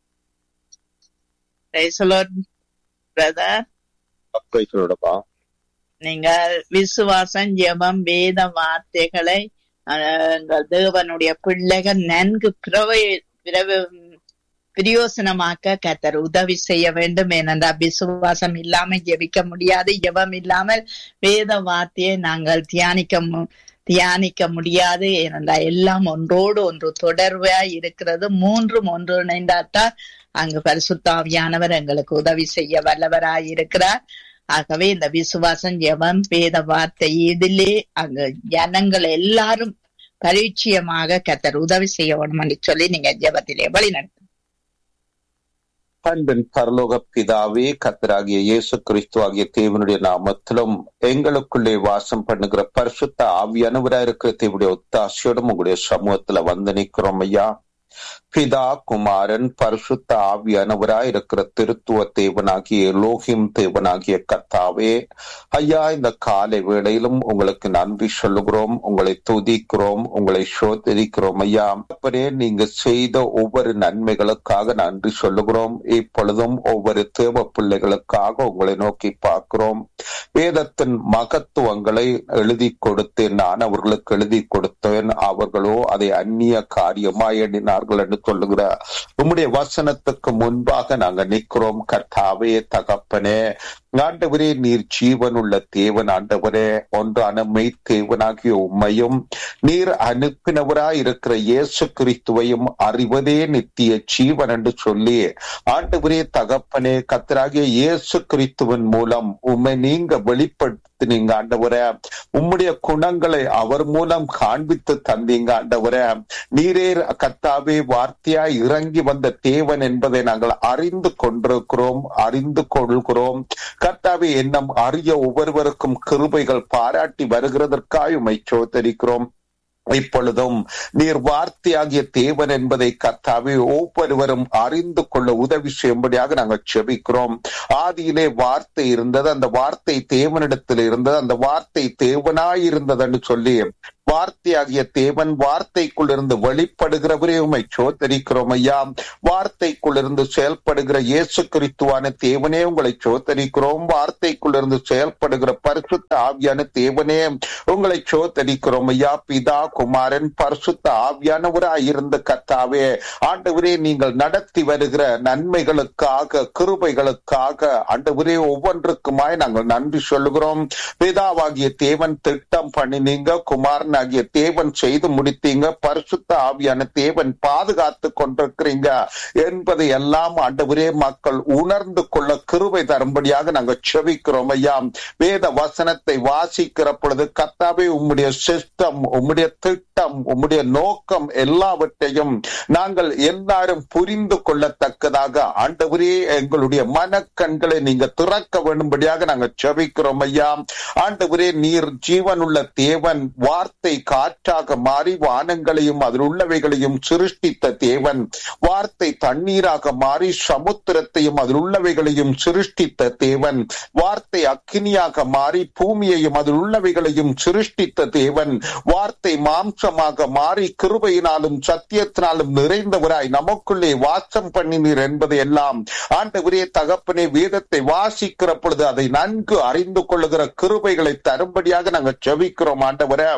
பிரதர் நீங்கள் விசுவாசம் ஜெபம் வேத வார்த்தைகளை எங்கள் தேவனுடைய பிள்ளைகள் நன்கு பிரவை பிரயோசனமாக்க கத்தர் உதவி செய்ய வேண்டும் ஏனென்றால் விசுவாசம் இல்லாமல் ஜெபிக்க முடியாது ஜெபம் இல்லாமல் வேத வார்த்தையை நாங்கள் தியானிக்க தியானிக்க முடியாது ஏனென்றால் எல்லாம் ஒன்றோடு ஒன்று தொடர்பா இருக்கிறது மூன்றும் ஒன்று இணைந்தாத்தான் அங்கு பரிசுத்தாவியானவர் எங்களுக்கு உதவி செய்ய வல்லவராய் இருக்கிறார் ஆகவே இந்த விசுவாசம் ஜெபம் வேத வார்த்தை இதிலே அங்கு ஜனங்கள் எல்லாரும் பரிச்சயமாக கத்தர் உதவி செய்ய வேணும் சொல்லி நீங்க ஜெபத்திலே வழி நடத்து அன்பின் பரலோக பிதாவே கத்தராகிய இயேசு கிறிஸ்து ஆகிய தேவனுடைய நாமத்திலும் எங்களுக்குள்ளே வாசம் பண்ணுகிற பரிசுத்த ஆவியானவரா இருக்கிற தேவனுடைய ஒத்தாசையோடும் உங்களுடைய சமூகத்துல வந்து நிற்கிறோம் ஐயா பிதா குமாரன் பரிசுத்த ஆவியானவராய் இருக்கிற திருத்துவ தேவனாகிய லோகிம் தேவனாகிய கத்தாவே ஐயா இந்த காலை வேளையிலும் உங்களுக்கு நன்றி சொல்லுகிறோம் உங்களை துதிக்கிறோம் உங்களை சோதரிக்கிறோம் ஐயா அப்பனே நீங்க செய்த ஒவ்வொரு நன்மைகளுக்காக நன்றி சொல்லுகிறோம் இப்பொழுதும் ஒவ்வொரு தேவ பிள்ளைகளுக்காக உங்களை நோக்கி பார்க்கிறோம் வேதத்தின் மகத்துவங்களை எழுதி கொடுத்தேன் நான் அவர்களுக்கு எழுதி கொடுத்தேன் அவர்களோ அதை அந்நிய காரியமாய் எண்ணினார்கள் என்று சொல்லுகிற உம்முடைய வசனத்துக்கு முன்பாக நாங்க நிற்கிறோம் கர்த்தாவே தகப்பனே ஆண்டவரே நீர் ஜீவனுள்ள தேவன் ஆண்டவரே ஒன்றான மெய் தேவனாகிய உண்மையும் நீர் அனுப்பினவராய் இருக்கிற இயேசு கிறிஸ்துவையும் அறிவதே நித்திய ஜீவன் என்று சொல்லி ஆண்டவரே தகப்பனே கத்தராகிய இயேசு கிறிஸ்துவின் மூலம் உண்மை நீங்க வெளிப்படுத்தினீங்க ஆண்டவரே உம்முடைய குணங்களை அவர் மூலம் காண்பித்து தந்தீங்க ஆண்டவரே நீரே கத்தாவே வார்த்தையாய் இறங்கி வந்த தேவன் என்பதை நாங்கள் அறிந்து கொண்டிருக்கிறோம் அறிந்து கொள்கிறோம் கர்த்தாவே என்னம் அறிய ஒவ்வொருவருக்கும் கிருபைகள் பாராட்டி வருகிறதற்காக உமை சோதரிக்கிறோம் இப்பொழுதும் நீர் வார்த்தையாகிய தேவன் என்பதை கர்த்தாவே ஒவ்வொருவரும் அறிந்து கொள்ள உதவி செய்யும்படியாக நாங்கள் செபிக்கிறோம் ஆதியிலே வார்த்தை இருந்தது அந்த வார்த்தை தேவனிடத்தில் இருந்தது அந்த வார்த்தை தேவனாய் இருந்தது என்று சொல்லி வார்த்தையாகிய தேவன் வார்த்தைக்குள் இருந்து வெளிப்படுகிறவரே உமை சோதரிக்கிறோம் ஐயா வார்த்தைக்குள் இருந்து செயல்படுகிற இயேசு கிறிஸ்துவான தேவனே உங்களை சோதரிக்கிறோம் வார்த்தைக்குள் இருந்து செயல்படுகிற பரிசுத்த ஆவியான தேவனே உங்களை சோதரிக்கிறோம் ஐயா பிதா குமாரன் பரிசுத்த ஆவியானவராய் இருந்த கத்தாவே ஆண்டவரே நீங்கள் நடத்தி வருகிற நன்மைகளுக்காக கிருபைகளுக்காக ஆண்டவரே ஒவ்வொன்றுக்குமாய் நாங்கள் நன்றி சொல்லுகிறோம் பிதாவாகிய தேவன் திட்டம் பண்ணி நீங்க குமாரன் ஆகிய தேவன் செய்து முடித்தீங்க பரிசுத்த ஆவியான தேவன் பாதுகாத்து கொண்டிருக்கிறீங்க என்பதை எல்லாம் ஆண்டவரே மக்கள் உணர்ந்து கொள்ள கிருபை தரும்படியாக நாங்கள் செவிக்கிறோம் ஐயா வேத வசனத்தை வாசிக்கிற பொழுது கத்தாவே உம்முடைய சிஸ்டம் உம்முடைய திட்டம் உம்முடைய நோக்கம் எல்லாவற்றையும் நாங்கள் எல்லாரும் புரிந்து கொள்ளத்தக்கதாக ஆண்டவரே எங்களுடைய மனக்கண்களை நீங்க திறக்க வேண்டும்படியாக நாங்கள் செவிக்கிறோம் ஐயா ஆண்டவரே நீர் ஜீவனுள்ள தேவன் வார்த்தை காற்றாக மாறி வானங்களையும் அதில் உள்ளவைகளையும் சிருஷ்டித்த தேவன் வார்த்தை தண்ணீராக மாறி சமுத்திரத்தையும் அதில் உள்ளவைகளையும் சிருஷ்டித்த தேவன் வார்த்தை அக்கினியாக மாறி பூமியையும் அதில் உள்ளவைகளையும் சிருஷ்டித்த தேவன் வார்த்தை மாம்சமாக மாறி கிருபையினாலும் சத்தியத்தினாலும் நிறைந்தவராய் நமக்குள்ளே வாசம் பண்ணினீர் என்பதை எல்லாம் ஆண்டவரே தகப்பனே வேதத்தை வாசிக்கிற பொழுது அதை நன்கு அறிந்து கொள்ளுகிற கிருபைகளை தரும்படியாக நாங்கள் செவிக்கிறோம் ஆண்டவரே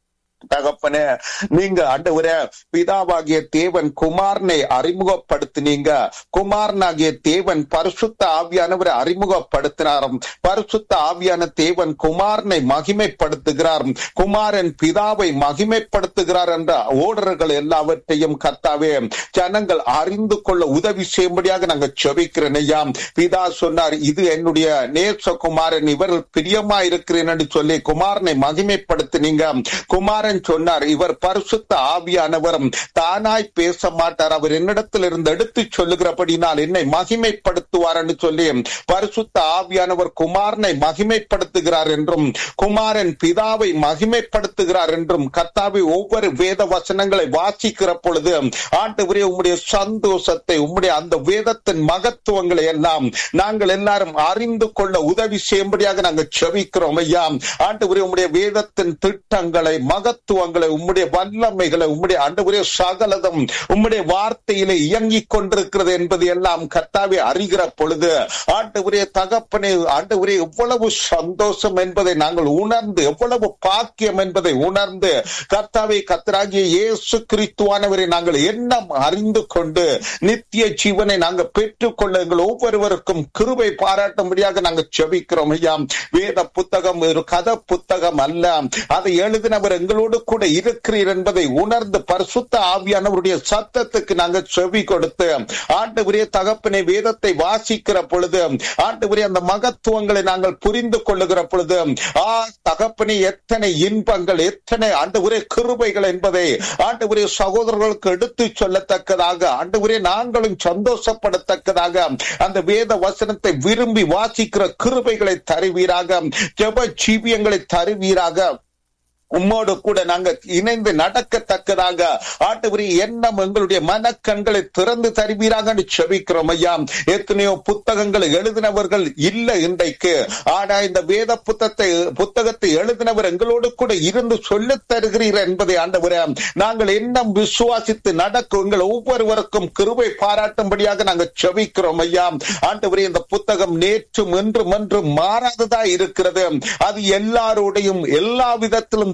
தகப்பனே நீங்க ஆண்டவரே பிதாவாகிய தேவன் குமாரனை அறிமுகப்படுத்தினீங்க குமாரனாகிய தேவன் பரிசுத்த ஆவியானவரை அறிமுகப்படுத்தினாரும் பரிசுத்த ஆவியான தேவன் குமாரனை மகிமைப்படுத்துகிறார் குமாரன் பிதாவை மகிமைப்படுத்துகிறார் என்ற ஓடர்கள் எல்லாவற்றையும் கத்தாவே ஜனங்கள் அறிந்து கொள்ள உதவி செய்யும்படியாக நாங்கள் செபிக்கிறேன் ஐயா பிதா சொன்னார் இது என்னுடைய நேசகுமாரன் இவர் பிரியமா இருக்கிறேன் என்று சொல்லி குமாரனை மகிமைப்படுத்தினீங்க குமாரன் சொன்னார் இவர் பரிசுத்த ஆவியானவரும் தானாய் பேச மாட்டார் அவர் என்னிடத்தில் இருந்து எடுத்து சொல்லுகிறபடினால் என்னை மகிமைப்படுத்துவார் என்று சொல்லி பரிசுத்த ஆவியானவர் குமாரனை மகிமைப்படுத்துகிறார் என்றும் குமாரன் பிதாவை மகிமைப்படுத்துகிறார் என்றும் கத்தாவை ஒவ்வொரு வேத வசனங்களை வாசிக்கிற பொழுது ஆண்டவரே உம்முடைய சந்தோஷத்தை உம்முடைய அந்த வேதத்தின் மகத்துவங்களை எல்லாம் நாங்கள் எல்லாரும் அறிந்து கொள்ள உதவி செய்யும்படியாக நாங்கள் செவிக்கிறோம் ஐயா ஆண்டவரே உம்முடைய வேதத்தின் திட்டங்களை மகத்துவங்களை உம்முடைய வல்லமைகளை உம்முடைய ஆண்டவரே சகலதும் உம்முடைய வார்த்தையிலே இயங்கிக் கொண்டிருக்கிறது என்பது எல்லாம் கர்த்தாவே அறிகிற பொழுது ஆண்டவரே தகப்பனே ஆண்டவரே எவ்வளவு சந்தோஷம் என்பதை நாங்கள் உணர்ந்து எவ்வளவு பாக்கியம் என்பதை உணர்ந்து கர்த்தாவை கத்தராகிய இயேசு கிறிஸ்துவானவரை நாங்கள் எண்ணம் அறிந்து கொண்டு நித்திய ஜீவனை நாங்கள் பெற்றுக்கொள்ள எங்கள் ஒவ்வொருவருக்கும் கிருபை பாராட்டும்படியாக நாங்கள் செபிக்கிறோம் ஐயா வேத புத்தகம் ஒரு கதை புத்தகம் அல்ல அதை எழுதினவர் எங்களோடு கூட இருக்கிறீர் என்பதை உணர்ந்து பரிசுத்த ஆவியானவருடைய சத்தத்துக்கு நாங்கள் செவி கொடுத்து ஆண்டவரே தகப்பனை வேதத்தை வாசிக்கிற பொழுது ஆண்டவரே அந்த மகத்துவங்களை நாங்கள் புரிந்து கொள்ளுகிற பொழுது ஆ தகப்பனே எத்தனை இன்பங்கள் எத்தனை ஆண்டவரே கிருபைகள் என்பதை ஆண்டவரே சகோதரர்களுக்கு எடுத்து சொல்லத்தக்கதாக ஆண்டவரே நாங்களும் சந்தோஷப்படத்தக்கதாக அந்த வேத வசனத்தை விரும்பி வாசிக்கிற கிருபைகளை தருவீராக ஜெப ஜீவியங்களை தருவீராக உம்மோடு கூட நாங்க இணைந்து நடக்கத்தக்கதாக ஆண்டவரே எண்ணம் எங்களுடைய மனக்கண்களை திறந்து தருவீராக செபிக்கிறோம் ஐயா எத்தனையோ புத்தகங்களை எழுதினவர்கள் இல்லை இன்றைக்கு ஆனா இந்த வேத புத்தகத்தை புத்தகத்தை எழுதினவர் எங்களோடு கூட இருந்து சொல்லித் தருகிறீர் என்பதை ஆண்டவரே நாங்கள் எண்ணம் விசுவாசித்து நடக்கும் எங்கள் ஒவ்வொருவருக்கும் கிருபை பாராட்டும்படியாக நாங்கள் செபிக்கிறோம் ஐயா ஆண்டவரே இந்த புத்தகம் நேற்றும் இன்றும் என்றும் மாறாததா இருக்கிறது அது எல்லாரோடையும் எல்லா விதத்திலும்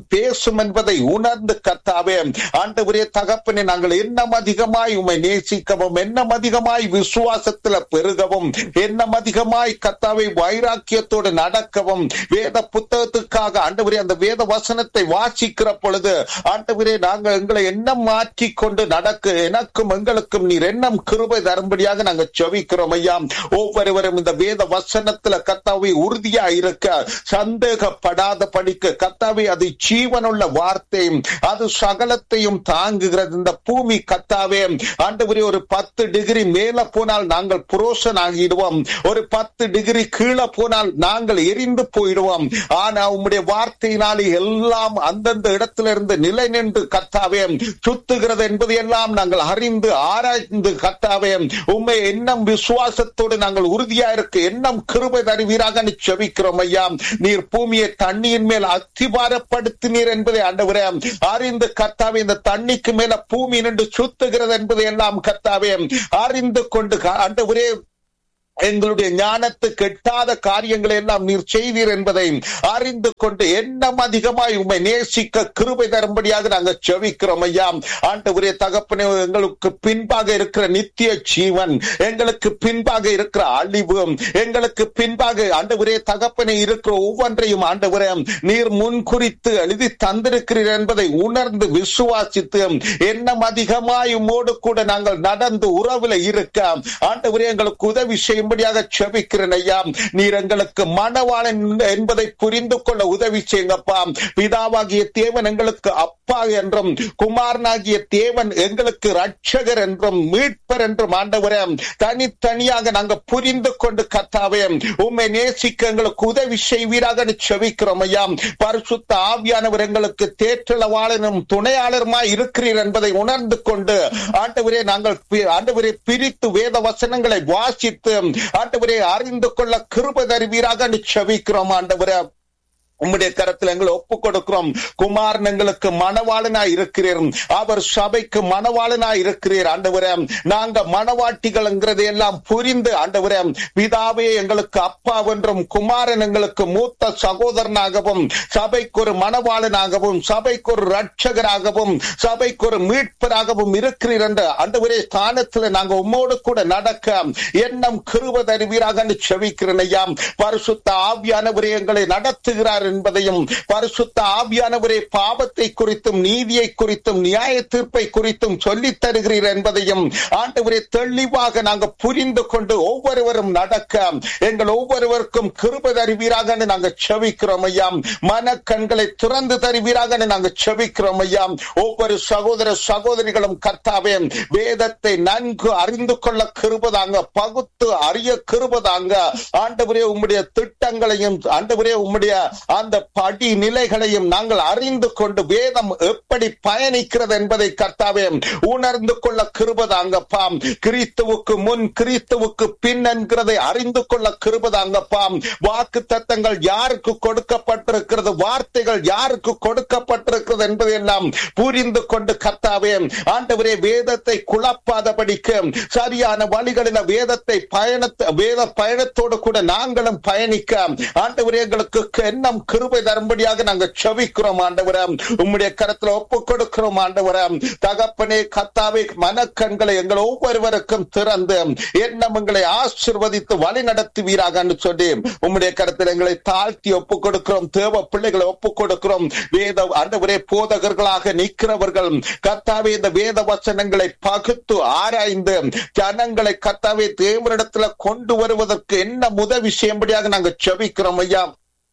பேசும் என்பதை உணர்ந்து கத்தாவே ஆண்டவரே தகப்பனே நாங்கள் என்னம் அதிகமாய் உமை நேசிக்கவும் என்னம் அதிகமாய் விசுவாசத்துல பெருகவும் என்னம் அதிகமாய் கத்தாவை வைராக்கியத்தோடு நடக்கவும் வேத புத்தகத்துக்காக ஆண்டவரே அந்த வேத வசனத்தை வாசிக்கிற பொழுது ஆண்டவரே நாங்கள் எங்களை எண்ணம் மாற்றி கொண்டு நடக்க எனக்கும் எங்களுக்கும் நீர் எண்ணம் கிருபை தரும்படியாக நாங்கள் செவிக்கிறோம் ஐயா ஒவ்வொருவரும் இந்த வேத வசனத்துல கத்தாவை உறுதியா இருக்க சந்தேகப்படாத படிக்க கத்தாவை அது ஜீவனுள்ள வார்த்தை அது சகலத்தையும் தாங்குகிறது இந்த பூமி கத்தாவே ஆண்டவரே ஒரு பத்து டிகிரி மேல போனால் நாங்கள் புரோஷன் ஆகிடுவோம் ஒரு பத்து டிகிரி கீழே போனால் நாங்கள் எரிந்து போயிடுவோம் ஆனா உம்முடைய வார்த்தையினாலே எல்லாம் அந்தந்த இடத்துல இருந்து நிலை நின்று கத்தாவே சுத்துகிறது என்பது எல்லாம் நாங்கள் அறிந்து ஆராய்ந்து கத்தாவே உண்மை எண்ணம் விசுவாசத்தோடு நாங்கள் உறுதியா இருக்க எண்ணம் கிருபை தருவீராக செவிக்கிறோம் ஐயா நீர் பூமியை தண்ணியின் மேல் அத்திபாரப்படுத்தினீர் என்பதை ஆண்டவரே அறிந்து கத்தாவே இந்த தண்ணிக்கு மேல பூமி நின்று சுத்துகிறது என்பதை எல்லாம் கத்தாவே அறிந்து கொண்டு ஆண்டவரே எங்களுடைய ஞானத்துக்கு எட்டாத காரியங்களை எல்லாம் நீர் செய்தீர் என்பதை அறிந்து கொண்டு எண்ணம் அதிகமாய் உண்மை நேசிக்க கிருபை தரும்படியாக நாங்கள் செவிக்கிறோம் ஐயா ஆண்டவரே தகப்பனே எங்களுக்கு பின்பாக இருக்கிற நித்திய ஜீவன் எங்களுக்கு பின்பாக இருக்கிற அழிவு எங்களுக்கு பின்பாக ஆண்டவரே தகப்பனே இருக்கிற ஒவ்வொன்றையும் ஆண்டவரே நீர் முன் குறித்து எழுதி தந்திருக்கிறீர் என்பதை உணர்ந்து விசுவாசித்து எண்ணம் அதிகமாய் உம்மோடு கூட நாங்கள் நடந்து உறவுல இருக்க ஆண்டவரே எங்களுக்கு உதவி செய்ய செய்யும்படியாக செபிக்கிறேன் ஐயா நீர் எங்களுக்கு மனவாளன் என்பதை புரிந்து கொள்ள உதவி செய்யுங்கப்பா பிதாவாகிய தேவன் எங்களுக்கு அப்பா என்றும் குமாரனாகிய தேவன் எங்களுக்கு ரட்சகர் என்றும் மீட்பர் என்றும் ஆண்டவரே தனித்தனியாக நாங்க புரிந்து கொண்டு கத்தாவே உண்மை நேசிக்க எங்களுக்கு உதவி செய்வீராக செபிக்கிறோம் ஐயா பரிசுத்த ஆவியானவர் எங்களுக்கு தேற்றளவாளனும் துணையாளருமாய் இருக்கிறீர் என்பதை உணர்ந்து கொண்டு ஆண்டவரே நாங்கள் ஆண்டவரே பிரித்து வேத வசனங்களை வாசித்து ஆண்டவரே அறிந்து கொள்ள கிருப தருவீராக செவிக்கிறோம் ஆண்டவரே உம்முடைய கரத்தில் எங்களை ஒப்பு கொடுக்கிறோம் குமாரன் எங்களுக்கு மனவாளனா இருக்கிறீர் அவர் சபைக்கு மனவாளனா இருக்கிறீர் ஆண்டவரே நாங்க மனவாட்டிகள்ங்கிறதை எல்லாம் புரிந்து ஆண்டவரே பிதாவே எங்களுக்கு அப்பா என்றும் குமாரன் எங்களுக்கு மூத்த சகோதரனாகவும் சபைக்கு ஒரு மனவாளனாகவும் சபைக்கு ஒரு ரட்சகராகவும் சபைக்கு ஒரு மீட்பராகவும் இருக்கிறீர் என்ற ஆண்டவரே ஸ்தானத்துல நாங்க உம்மோடு கூட நடக்க எண்ணம் கிருப தருவீராக செவிக்கிறேன் ஐயா பரிசுத்த ஆவியானவரே எங்களை நடத்துகிறார் என்பதையும் பரிசுத்த ஆவியானவரே பாவத்தை குறித்தும் நீதியை குறித்தும் நியாய தீர்ப்பை குறித்தும் சொல்லித் தருகிறீர் என்பதையும் ஆண்டவரே தெளிவாக நாங்க புரிந்து கொண்டு ஒவ்வொருவரும் நடக்க எங்கள் ஒவ்வொருவருக்கும் கிருப தருவீராக நாங்க செவிக்கிறோம் ஐயா மன கண்களை திறந்து தருவீராக நாங்க செவிக்கிறோம் ஐயா ஒவ்வொரு சகோதர சகோதரிகளும் கர்த்தாவே வேதத்தை நன்கு அறிந்து கொள்ள கிருபதாங்க பகுத்து அறிய கிருபதாங்க ஆண்டவரே உம்முடைய திட்டங்களையும் ஆண்டவரே உம்முடைய அந்த படி நிலைகளையும் நாங்கள் அறிந்து கொண்டு வேதம் எப்படி பயணிக்கிறது என்பதை கர்த்தாவே உணர்ந்து கொள்ள கிருபதாங்கப்பா கிறிஸ்துவுக்கு முன் கிறிஸ்துவுக்கு பின் என்கிறதை அறிந்து கொள்ள கிருபதாங்கப்பா வாக்கு தத்தங்கள் யாருக்கு கொடுக்கப்பட்டிருக்கிறது வார்த்தைகள் யாருக்கு கொடுக்கப்பட்டிருக்கிறது என்பதை எல்லாம் புரிந்து கொண்டு கர்த்தாவே ஆண்டவரே வேதத்தை குழப்பாதபடிக்கு சரியான வழிகளில வேதத்தை பயணத்தை வேத பயணத்தோடு கூட நாங்களும் பயணிக்க ஆண்டவரே எங்களுக்கு எண்ணம் கிருபை தரும்படியாக நாங்க செவிக்கிறோம் ஆண்டவரம் உம்முடைய கரத்துல ஒப்பு கொடுக்கிறோம் ஆண்டவரம் தகப்பனே கத்தாவே மனக்கண்களை எங்கள் ஒவ்வொருவருக்கும் திறந்து எண்ணம் எங்களை ஆசிர்வதித்து வழி நடத்துவீராக சொல்லி உம்முடைய கரத்தில் எங்களை தாழ்த்தி ஒப்பு கொடுக்கிறோம் தேவ பிள்ளைகளை ஒப்பு கொடுக்கிறோம் வேத ஆண்டவரே போதகர்களாக நிற்கிறவர்கள் கத்தாவே இந்த வேத வசனங்களை பகுத்து ஆராய்ந்து ஜனங்களை கத்தாவே தேவனிடத்துல கொண்டு வருவதற்கு என்ன உதவி செய்யும்படியாக நாங்க செபிக்கிறோம் ஐயா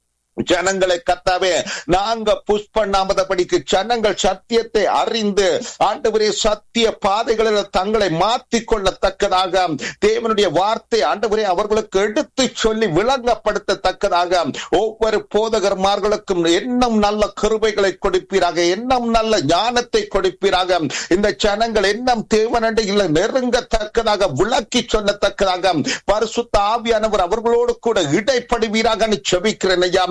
ஜனங்களை கத்தாவே நாங்க புஷ் பண்ணாமதபடிக்கு ஜனங்கள் சத்தியத்தை அறிந்து ஆண்டவரே சத்திய பாதைகளில் தங்களை மாற்றிக் கொள்ளத்தக்கதாக தேவனுடைய வார்த்தை ஆண்டவரே அவர்களுக்கு எடுத்து சொல்லி விளங்கப்படுத்தத்தக்கதாக ஒவ்வொரு போதகர்மார்களுக்கும் எண்ணம் நல்ல கருவைகளை கொடுப்பீராக எண்ணம் நல்ல ஞானத்தை கொடுப்பீராக இந்த ஜனங்கள் எண்ணம் தேவனண்டையில் நெருங்கத்தக்கதாக விளக்கி சொல்லத்தக்கதாக பரிசுத்த ஆவியானவர் அவர்களோடு கூட இடைப்படுவீராக செபிக்கிறேன் ஐயா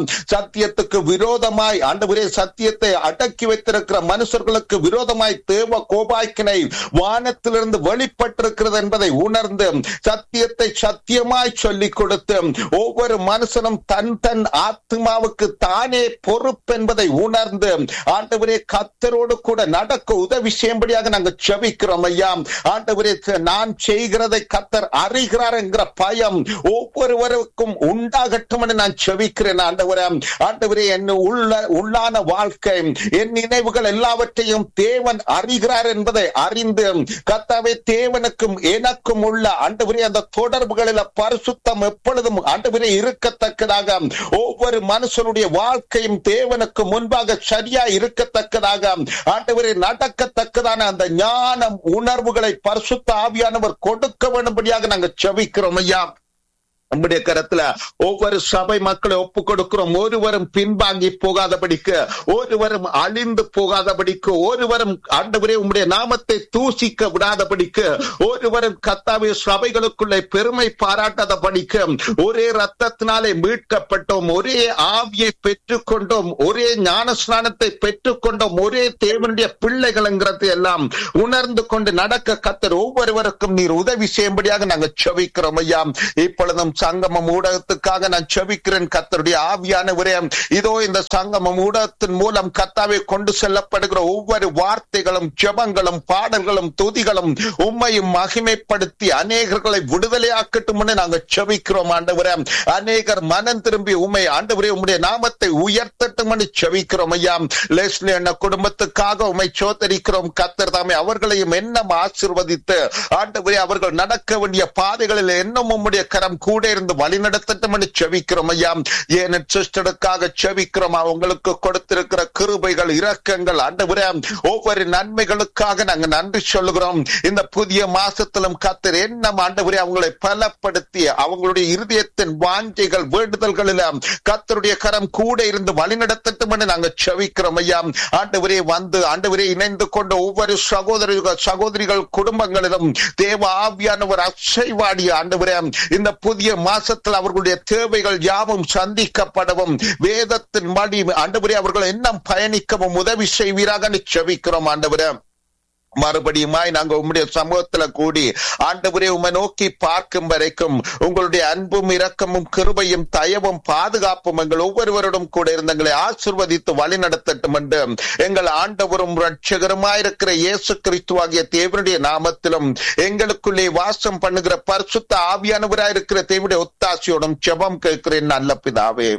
சத்தியத்துக்கு விரோதமாய் ஆண்டவரே சத்தியத்தை அடக்கி வைத்திருக்கிற மனுஷர்களுக்கு விரோதமாய் தேவ கோபாய்க்கினை வானத்திலிருந்து வெளிப்பட்டிருக்கிறது என்பதை உணர்ந்து சத்தியத்தை சத்தியமாய் சொல்லிக் கொடுத்து ஒவ்வொரு மனுஷனும் தன் தன் ஆத்மாவுக்கு தானே பொறுப்பு என்பதை உணர்ந்து ஆண்டவரே கத்தரோடு கூட நடக்க உதவி செய்யும்படியாக நாங்கள் செபிக்கிறோம் ஐயா ஆண்டவரே நான் செய்கிறதை கத்தர் அறிகிறார் என்கிற பயம் ஒவ்வொருவருக்கும் உண்டாகட்டும் என்று நான் செபிக்கிறேன் ஆண்டவரே ஆண்டவரே என் உள்ள உள்ளான வாழ்க்கை என் நினைவுகள் எல்லாவற்றையும் தேவன் அறிகிறார் என்பதை அறிந்து கத்தாவே தேவனுக்கும் எனக்கும் உள்ள ஆண்டவரே அந்த தொடர்புகளில் பரிசுத்தம் எப்பொழுதும் ஆண்டவரே இருக்கத்தக்கதாக ஒவ்வொரு மனுஷனுடைய வாழ்க்கையும் தேவனுக்கு முன்பாக சரியா இருக்கத்தக்கதாக ஆண்டவரே நடக்கத்தக்கதான அந்த ஞானம் உணர்வுகளை பரிசுத்த ஆவியானவர் கொடுக்க வேண்டும்படியாக நாங்கள் செவிக்கிறோம் ஐயா நம்முடைய கரத்துல ஒவ்வொரு சபை மக்களை ஒப்பு கொடுக்கிறோம் ஒருவரும் பின்வாங்கி போகாதபடிக்கு ஒருவரும் அழிந்து போகாதபடிக்கு ஒருவரும் ஆண்டவரே உம்முடைய நாமத்தை தூசிக்க விடாதபடிக்கு ஒருவரும் கத்தாவே சபைகளுக்குள்ளே பெருமை பாராட்டாதபடிக்கு ஒரே ரத்தத்தினாலே மீட்கப்பட்டோம் ஒரே ஆவியை பெற்றுக்கொண்டோம் ஒரே ஞான ஸ்நானத்தை பெற்றுக்கொண்டோம் ஒரே தேவனுடைய பிள்ளைகள்ங்கிறது எல்லாம் உணர்ந்து கொண்டு நடக்க கத்தர் ஒவ்வொருவருக்கும் நீர் உதவி செய்யும்படியாக நாங்கள் செவிக்கிறோம் ஐயா இப்பொழுதும் சங்கமம் ஊடகத்துக்காக நான் செபிக்கிறேன் கத்தருடைய ஆவியானவரே இதோ இந்த சங்கமம் ஊடகத்தின் மூலம் கத்தாவே கொண்டு செல்லப்படுகிற ஒவ்வொரு வார்த்தைகளும் ஜெபங்களும் பாடல்களும் துதிகளும் உண்மையும் மகிமைப்படுத்தி அநேகர்களை விடுதலையாக்கட்டும் நாங்கள் செபிக்கிறோம் ஆண்டவரே அநேகர் மனம் திரும்பி உண்மை ஆண்டவரே உம்முடைய நாமத்தை உயர்த்தட்டும் என்று செபிக்கிறோம் ஐயா லெஸ்லி என்ன குடும்பத்துக்காக உண்மை சோதரிக்கிறோம் கத்தர் தாமே அவர்களையும் எண்ணம் ஆசிர்வதித்து ஆண்டவரே அவர்கள் நடக்க வேண்டிய பாதைகளில் என்னும் உம்முடைய கரம் கூட இருந்து வழி நடத்தட்டும் என்று செவிக்கிறோம் ஐயா ஏன் சிஸ்டருக்காக செவிக்கிறோம் அவங்களுக்கு கொடுத்திருக்கிற கிருபைகள் இரக்கங்கள் ஆண்டவரே ஒவ்வொரு நன்மைகளுக்காக நாங்க நன்றி சொல்லுகிறோம் இந்த புதிய மாசத்திலும் கத்தர் என்ன ஆண்டவரே அவங்களை பலப்படுத்தி அவங்களுடைய இருதயத்தின் வாஞ்சைகள் வேண்டுதல்களில் கத்தருடைய கரம் கூட இருந்து வழி நடத்தட்டும் என்று நாங்க செவிக்கிறோம் ஐயா ஆண்டவரே வந்து ஆண்டவரே இணைந்து கொண்ட ஒவ்வொரு சகோதரிகள் சகோதரிகள் குடும்பங்களிலும் தேவ ஆவியானவர் அசைவாடி ஆண்டவரே இந்த புதிய மாசத்தில் அவர்களுடைய தேவைகள் யாவும் சந்திக்கப்படவும் வேதத்தின் மடி ஆண்டவரே அவர்கள் என்ன பயணிக்கவும் உதவி செய்வீராக செவிக்கிறோம் ஆண்டவரே மறுபடியுமாய் நாங்க உங்களுடைய சமூகத்துல கூடி ஆண்டவரே உமை நோக்கி பார்க்கும் வரைக்கும் உங்களுடைய அன்பும் இரக்கமும் கிருபையும் தயவும் பாதுகாப்பும் எங்கள் ஒவ்வொருவரிடம் கூட இருந்தங்களை ஆசிர்வதித்து வழி நடத்தட்டும் என்று எங்கள் ஆண்டவரும் ரட்சகருமாயிருக்கிற இயேசு கிறிஸ்துவாகிய தேவனுடைய நாமத்திலும் எங்களுக்குள்ளே வாசம் பண்ணுகிற பரிசுத்த ஆவியானவராயிருக்கிற தேவனுடைய ஒத்தாசியோடும் ஜெபம் கேட்கிறேன் நல்ல பிதாவே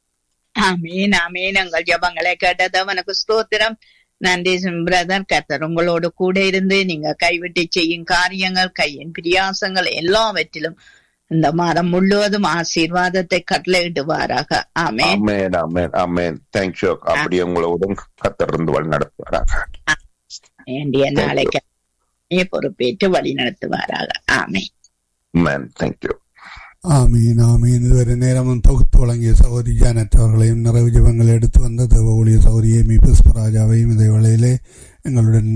ஆமீன் ஆமீன் எங்கள் ஜபங்களை கேட்டது அவனுக்கு ஸ்தோத்திரம் நன்றி பிரதர் கத்தர் உங்களோடு கூட இருந்து நீங்க கைவிட்டு செய்யும் காரியங்கள் கையின் பிரியாசங்கள் எல்லாவற்றிலும் இந்த மாதம் முழுவதும் ஆசீர்வாதத்தை கட்டளையிடுவாராக ஆமேன் அமேன் அமேன் அமேன் தேங்க்யூ அப்படி உங்களோடும் கத்தருந்து வழி நடத்துவாராக வேண்டிய நாளைக்கு பொறுப்பேற்று வழி நடத்துவாராக ஆமேன் அமேன் தேங்க்யூ ஆமீன் ஆமீன் இதுவரை நேரமும் தொகுத்து வழங்கிய சௌரி ஜானட் அவர்களையும் நிறைவு ஜபங்கள் எடுத்து வந்த தேவ ஊழிய சௌரியை மி புஷ்பராஜாவையும் இதே வேளையிலே எங்களுடன்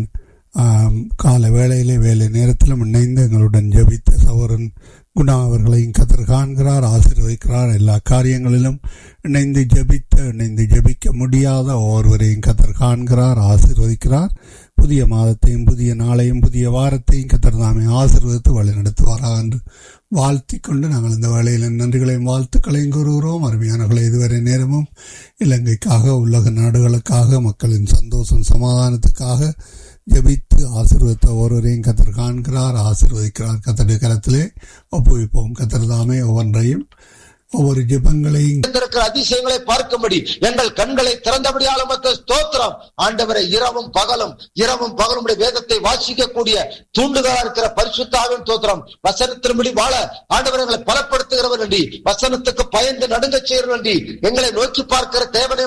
கால வேளையிலே வேலை நேரத்திலும் இணைந்து எங்களுடன் ஜபித்த சௌரன் குணா அவர்களையும் கத்தர் காண்கிறார் ஆசீர்வதிக்கிறார் எல்லா காரியங்களிலும் இணைந்து ஜபித்த இணைந்து ஜபிக்க முடியாத ஒவ்வொருவரையும் கத்தர் காண்கிறார் ஆசீர்வதிக்கிறார் புதிய மாதத்தையும் புதிய நாளையும் புதிய வாரத்தையும் கத்தர் தாமே ஆசீர்வதித்து வழி நடத்துவாராக என்று வாழ்த்தி கொண்டு நாங்கள் இந்த வேளையில் நன்றிகளையும் வாழ்த்துக்களையும் கூறுகிறோம் அருமையானவர்களை இதுவரை நேரமும் இலங்கைக்காக உலக நாடுகளுக்காக மக்களின் சந்தோஷம் சமாதானத்துக்காக ஜபித்து ஆசீர்வதித்த ஒருவரையும் கத்தர் காண்கிறார் ஆசீர்வதிக்கிறார் கத்தருடைய கரத்திலே ஒப்புவிப்போம் கத்தர் தாமே ஒவ்வொன்றையும் ஒவ்வொரு ஜெபங்களையும் இருக்கிற அதிசயங்களை பார்க்கும்படி எங்கள் கண்களை திறந்தபடியால மக்கள் ஸ்தோத்திரம் ஆண்டவரை இரவும் பகலும் இரவும் பகலும் வேதத்தை வாசிக்கக்கூடிய தூண்டுதலா இருக்கிற பரிசுத்தாவின் தோத்திரம் வசனத்தின்படி வாழ ஆண்டவர் எங்களை பலப்படுத்துகிறவர் நன்றி வசனத்துக்கு பயந்து நடுங்க செய்கிற நன்றி எங்களை நோக்கி பார்க்கிற தேவனை மக்கள் நன்றி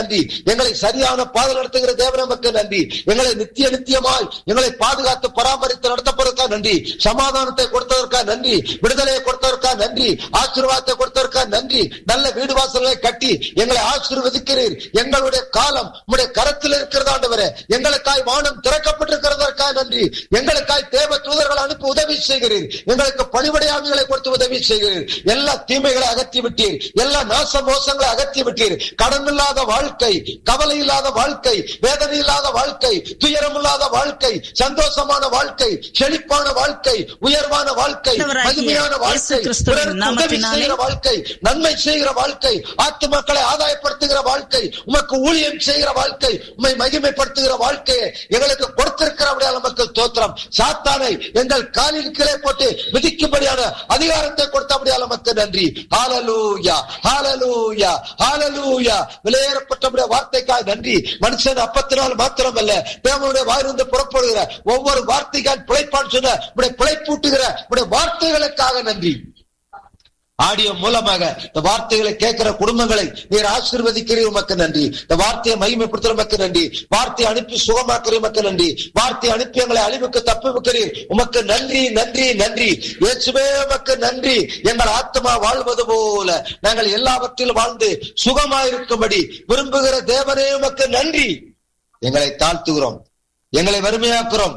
நன்றி எங்களை சரியான பாதை நடத்துகிற தேவன் நமக்கு நன்றி எங்களை நித்திய நித்தியமாய் எங்களை பாதுகாத்து பராமரித்து நடத்தப்படுவதற்காக நன்றி சமாதானத்தை கொடுத்ததற்காக நன்றி விடுதலையை கொடுத்ததற்காக நன்றி ஆசீர்வாதத்தை கொடுத்ததற்காக நன்றி நல்ல வீடு வாசல்களை கட்டி எங்களை ஆசீர்வதிக்கிறீர் எங்களுடைய காலம் உடைய கரத்தில் இருக்கிறது ஆண்டவரே எங்களுக்காய் வானம் திறக்கப்பட்டிருக்கிறதற்காக நன்றி எங்களுக்காய் தேவ தூதர்கள் அனுப்பி உதவி செய்கிறீர் எங்களுக்கு பணிபடையாவிகளை கொடுத்து உதவி செய்கிறீர் எல்லா தீமைகளை அகற்றி விட்டீர் எல்லா நாச மோசங்களை அகற்றி விட்டீர் கடன் இல்லாத வாழ்க்கை கவலை இல்லாத வாழ்க்கை வேதனை இல்லாத வாழ்க்கை துயரம் இல்லாத வாழ்க்கை சந்தோஷமான வாழ்க்கை செழிப்பான வாழ்க்கை உயர்வான வாழ்க்கை ஆண்டவராகிய மகிமையான இயேசு வாழ்க்கை கிறிஸ்துவின் பிறருக்கு உதவி நாமத்தினாலே செய்கிற வாழ்க்கை நன்மை செய்கிற வாழ்க்கை ஆத்துமக்களை ஆதாயப்படுத்துகிற வாழ்க்கை உமக்கு ஊழியம் செய்கிற வாழ்க்கை உம்மை மகிமைப்படுத்துகிற வாழ்க்கையை எங்களுக்கு கொடுத்திருக்கிறபடியால் நமக்கு தோத்திரம் சாத்தானை எங்கள் காலில் கீழே போட்டு மிதிக்கும்படியான அதிகாரத்தை கொடுத்தபடியால் நமக்கு நன்றி ஹாலலூயா ஹாலலூயா ஹாலலூயா விலையேறப்பட்டபடிய வார்த்தைக்காக நன்றி மனுஷன் அப்பத்தினால் மாத்திரமல்ல தேவனுடைய வாயிலிருந்து புறப்படுகிற ஒவ்வொரு வார்த்தைக்கால் பிழைப்பான் சொன்ன உடைய பிழைப்பூட்டுகிற உடைய வார்த்தைகளுக்காக நன்றி ஆடியோ மூலமாக இந்த வார்த்தைகளை கேட்கிற குடும்பங்களை நீர் ஆசீர்வதிக்கிறீர் உமக்கு நன்றி இந்த வார்த்தையை மகிமைப்படுத்துற உமக்கு நன்றி வார்த்தையை அனுப்பி சுகமாக்குற உமக்கு நன்றி வார்த்தையை அனுப்பி எங்களை அழிவுக்கு தப்பி வைக்கிறீர் உமக்கு நன்றி நன்றி நன்றி இயேசுவே உமக்கு நன்றி எங்கள் ஆத்மா வாழ்வது போல நாங்கள் எல்லாவற்றிலும் வாழ்ந்து சுகமாயிருக்கும்படி விரும்புகிற தேவனே உமக்கு நன்றி எங்களை தாழ்த்துகிறோம் எங்களை வறுமையாக்குறோம்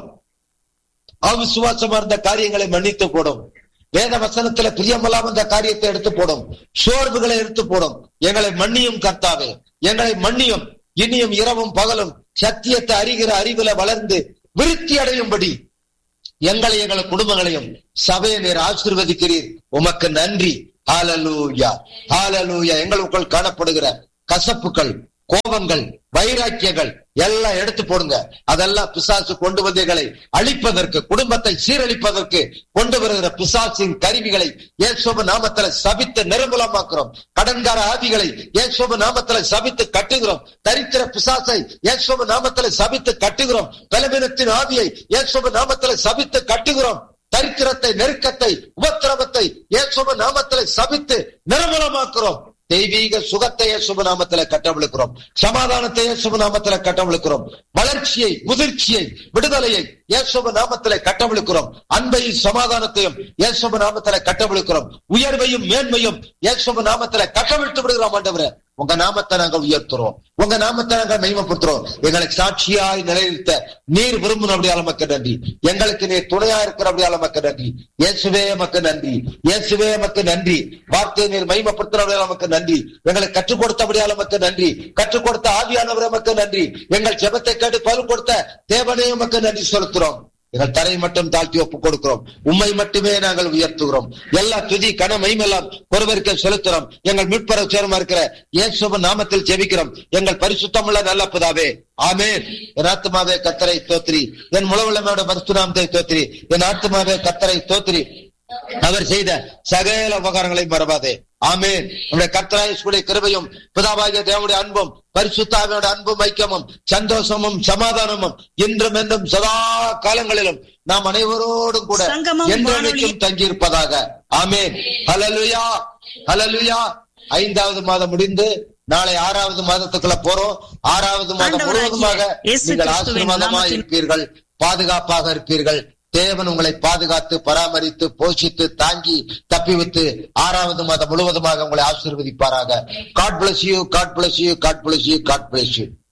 அவிசுவாசமா இருந்த காரியங்களை மன்னித்து போடும் வேத வசனத்துல பிரியமில்லாம இந்த காரியத்தை எடுத்து போடும் சோர்வுகளை எடுத்து போடும் எங்களை மன்னியும் கர்த்தாவே எங்களை மன்னியும் இனியும் இரவும் பகலும் சத்தியத்தை அறிகிற அறிவுல வளர்ந்து விருத்தி அடையும்படி எங்களை எங்கள் குடும்பங்களையும் சபையை நீர் ஆசீர்வதிக்கிறீர் உமக்கு நன்றி ஹாலலூயா ஹாலலூயா எங்களுக்குள் காணப்படுகிற கசப்புகள் கோபங்கள் வைராக்கியங்கள் எல்லாம் எடுத்து போடுங்க அதெல்லாம் பிசாசு கொண்டு வந்தங்களை அழிப்பதற்கு குடும்பத்தை சீரழிப்பதற்கு கொண்டு வருகிற பிசாசின் கருவிகளை இயேசுப நாமத்துல சபித்து நிர்மூலமாக்குறோம் கடன்கார ஆவிகளை இயேசுப நாமத்துல சபித்து கட்டுகிறோம் தரித்திர பிசாசை இயேசுப நாமத்துல சபித்து கட்டுகிறோம் பலவீனத்தின் ஆவியை இயேசுப நாமத்துல சபித்து கட்டுகிறோம் தரித்திரத்தை நெருக்கத்தை உபத்திரவத்தை இயேசுப நாமத்துல சபித்து நிர்மூலமாக்குறோம் தெய்வீக சுகத்தை இயேசுப நாமத்துல கட்டவிழுக்கிறோம் சமாதானத்தை இயேசுப நாமத்துல கட்டவிழுக்கிறோம் வளர்ச்சியை முதிர்ச்சியை விடுதலையை இயேசுப நாமத்துல கட்டவிழுக்கிறோம் அன்பையும் சமாதானத்தையும் இயேசுப நாமத்துல கட்டவிழுக்கிறோம் உயர்வையும் மேன்மையும் இயேசுப நாமத்துல கட்டவிழ்த்து விடுகிறோம் ஆண்டவரே உங்க நாமத்தை நாங்கள் உயர்த்துறோம் உங்க நாமத்தை நாங்கள் மகிமைப்படுத்துறோம் எங்களுக்கு சாட்சியாய் நிலைநிறுத்த நீர் விரும்பின அப்படியால மக்கள் நன்றி எங்களுக்கு நீர் துணையா இருக்கிற அப்படியால மக்கள் நன்றி இயேசுவே மக்கு நன்றி இயேசுவே மக்கு நன்றி வார்த்தையை நீர் மகிமைப்படுத்துற அப்படியால மக்கள் நன்றி எங்களுக்கு கற்றுக் கொடுத்தபடியால மக்கள் நன்றி கற்றுக் கொடுத்த ஆவியானவரை மக்கள் நன்றி எங்கள் ஜெபத்தை கேட்டு பலன் கொடுத்த தேவனே மக்கள் நன்றி செலுத்துறோம் எங்கள் தரை மட்டும் தாழ்த்தி ஒப்புக் கொடுக்கிறோம் உண்மை மட்டுமே நாங்கள் உயர்த்துகிறோம் எல்லா துதி கன மகிமெல்லாம் ஒருவருக்கு செலுத்துறோம் எங்கள் மீட்பர சேரமா இருக்கிற இயேசுவ நாமத்தில் ஜெபிக்கிறோம் எங்கள் பரிசுத்தமுள்ள நல்ல புதாவே ஆமேன் என் ஆத்மாவே கத்தரை தோத்திரி என் முழவுள்ளமையோட பரிசுநாமத்தை தோத்திரி என் ஆத்மாவே கத்தரை தோத்திரி அவர் செய்த சகல உபகாரங்களை மறவாதே ஆமேன் நம்முடைய கர்த்தராயுடைய கிருபையும் பிதாவாகிய தேவனுடைய அன்பும் பரிசுத்தாவியோட அன்பும் ஐக்கியமும் சந்தோஷமும் சமாதானமும் இன்றும் என்றும் சதா காலங்களிலும் நாம் அனைவரோடும் கூட சங்கமம் என்றென்றைக்கும் தங்கியிருப்பதாக ஆமேன் ஹலலுயா ஹலலுயா ஐந்தாவது மாதம் முடிந்து நாளை ஆறாவது மாதத்துக்குள்ள போறோம் ஆறாவது மாதம் ஆண்டவராகிய முழுவதுமாக இயேசு நீங்கள் கிறிஸ்துவின் ஆசீர்வாதமாக நாமத்தில் இருப்பீர்கள் பாதுகாப்பாக இருப்பீர்கள் தேவன் உங்களை பாதுகாத்து பராமரித்து போஷித்து தாங்கி தப்பி வைத்து ஆறாவது மாதம் முழுவதுமாக உங்களை ஆசீர்வதிப்பாராக God bless you God bless you God bless you God bless you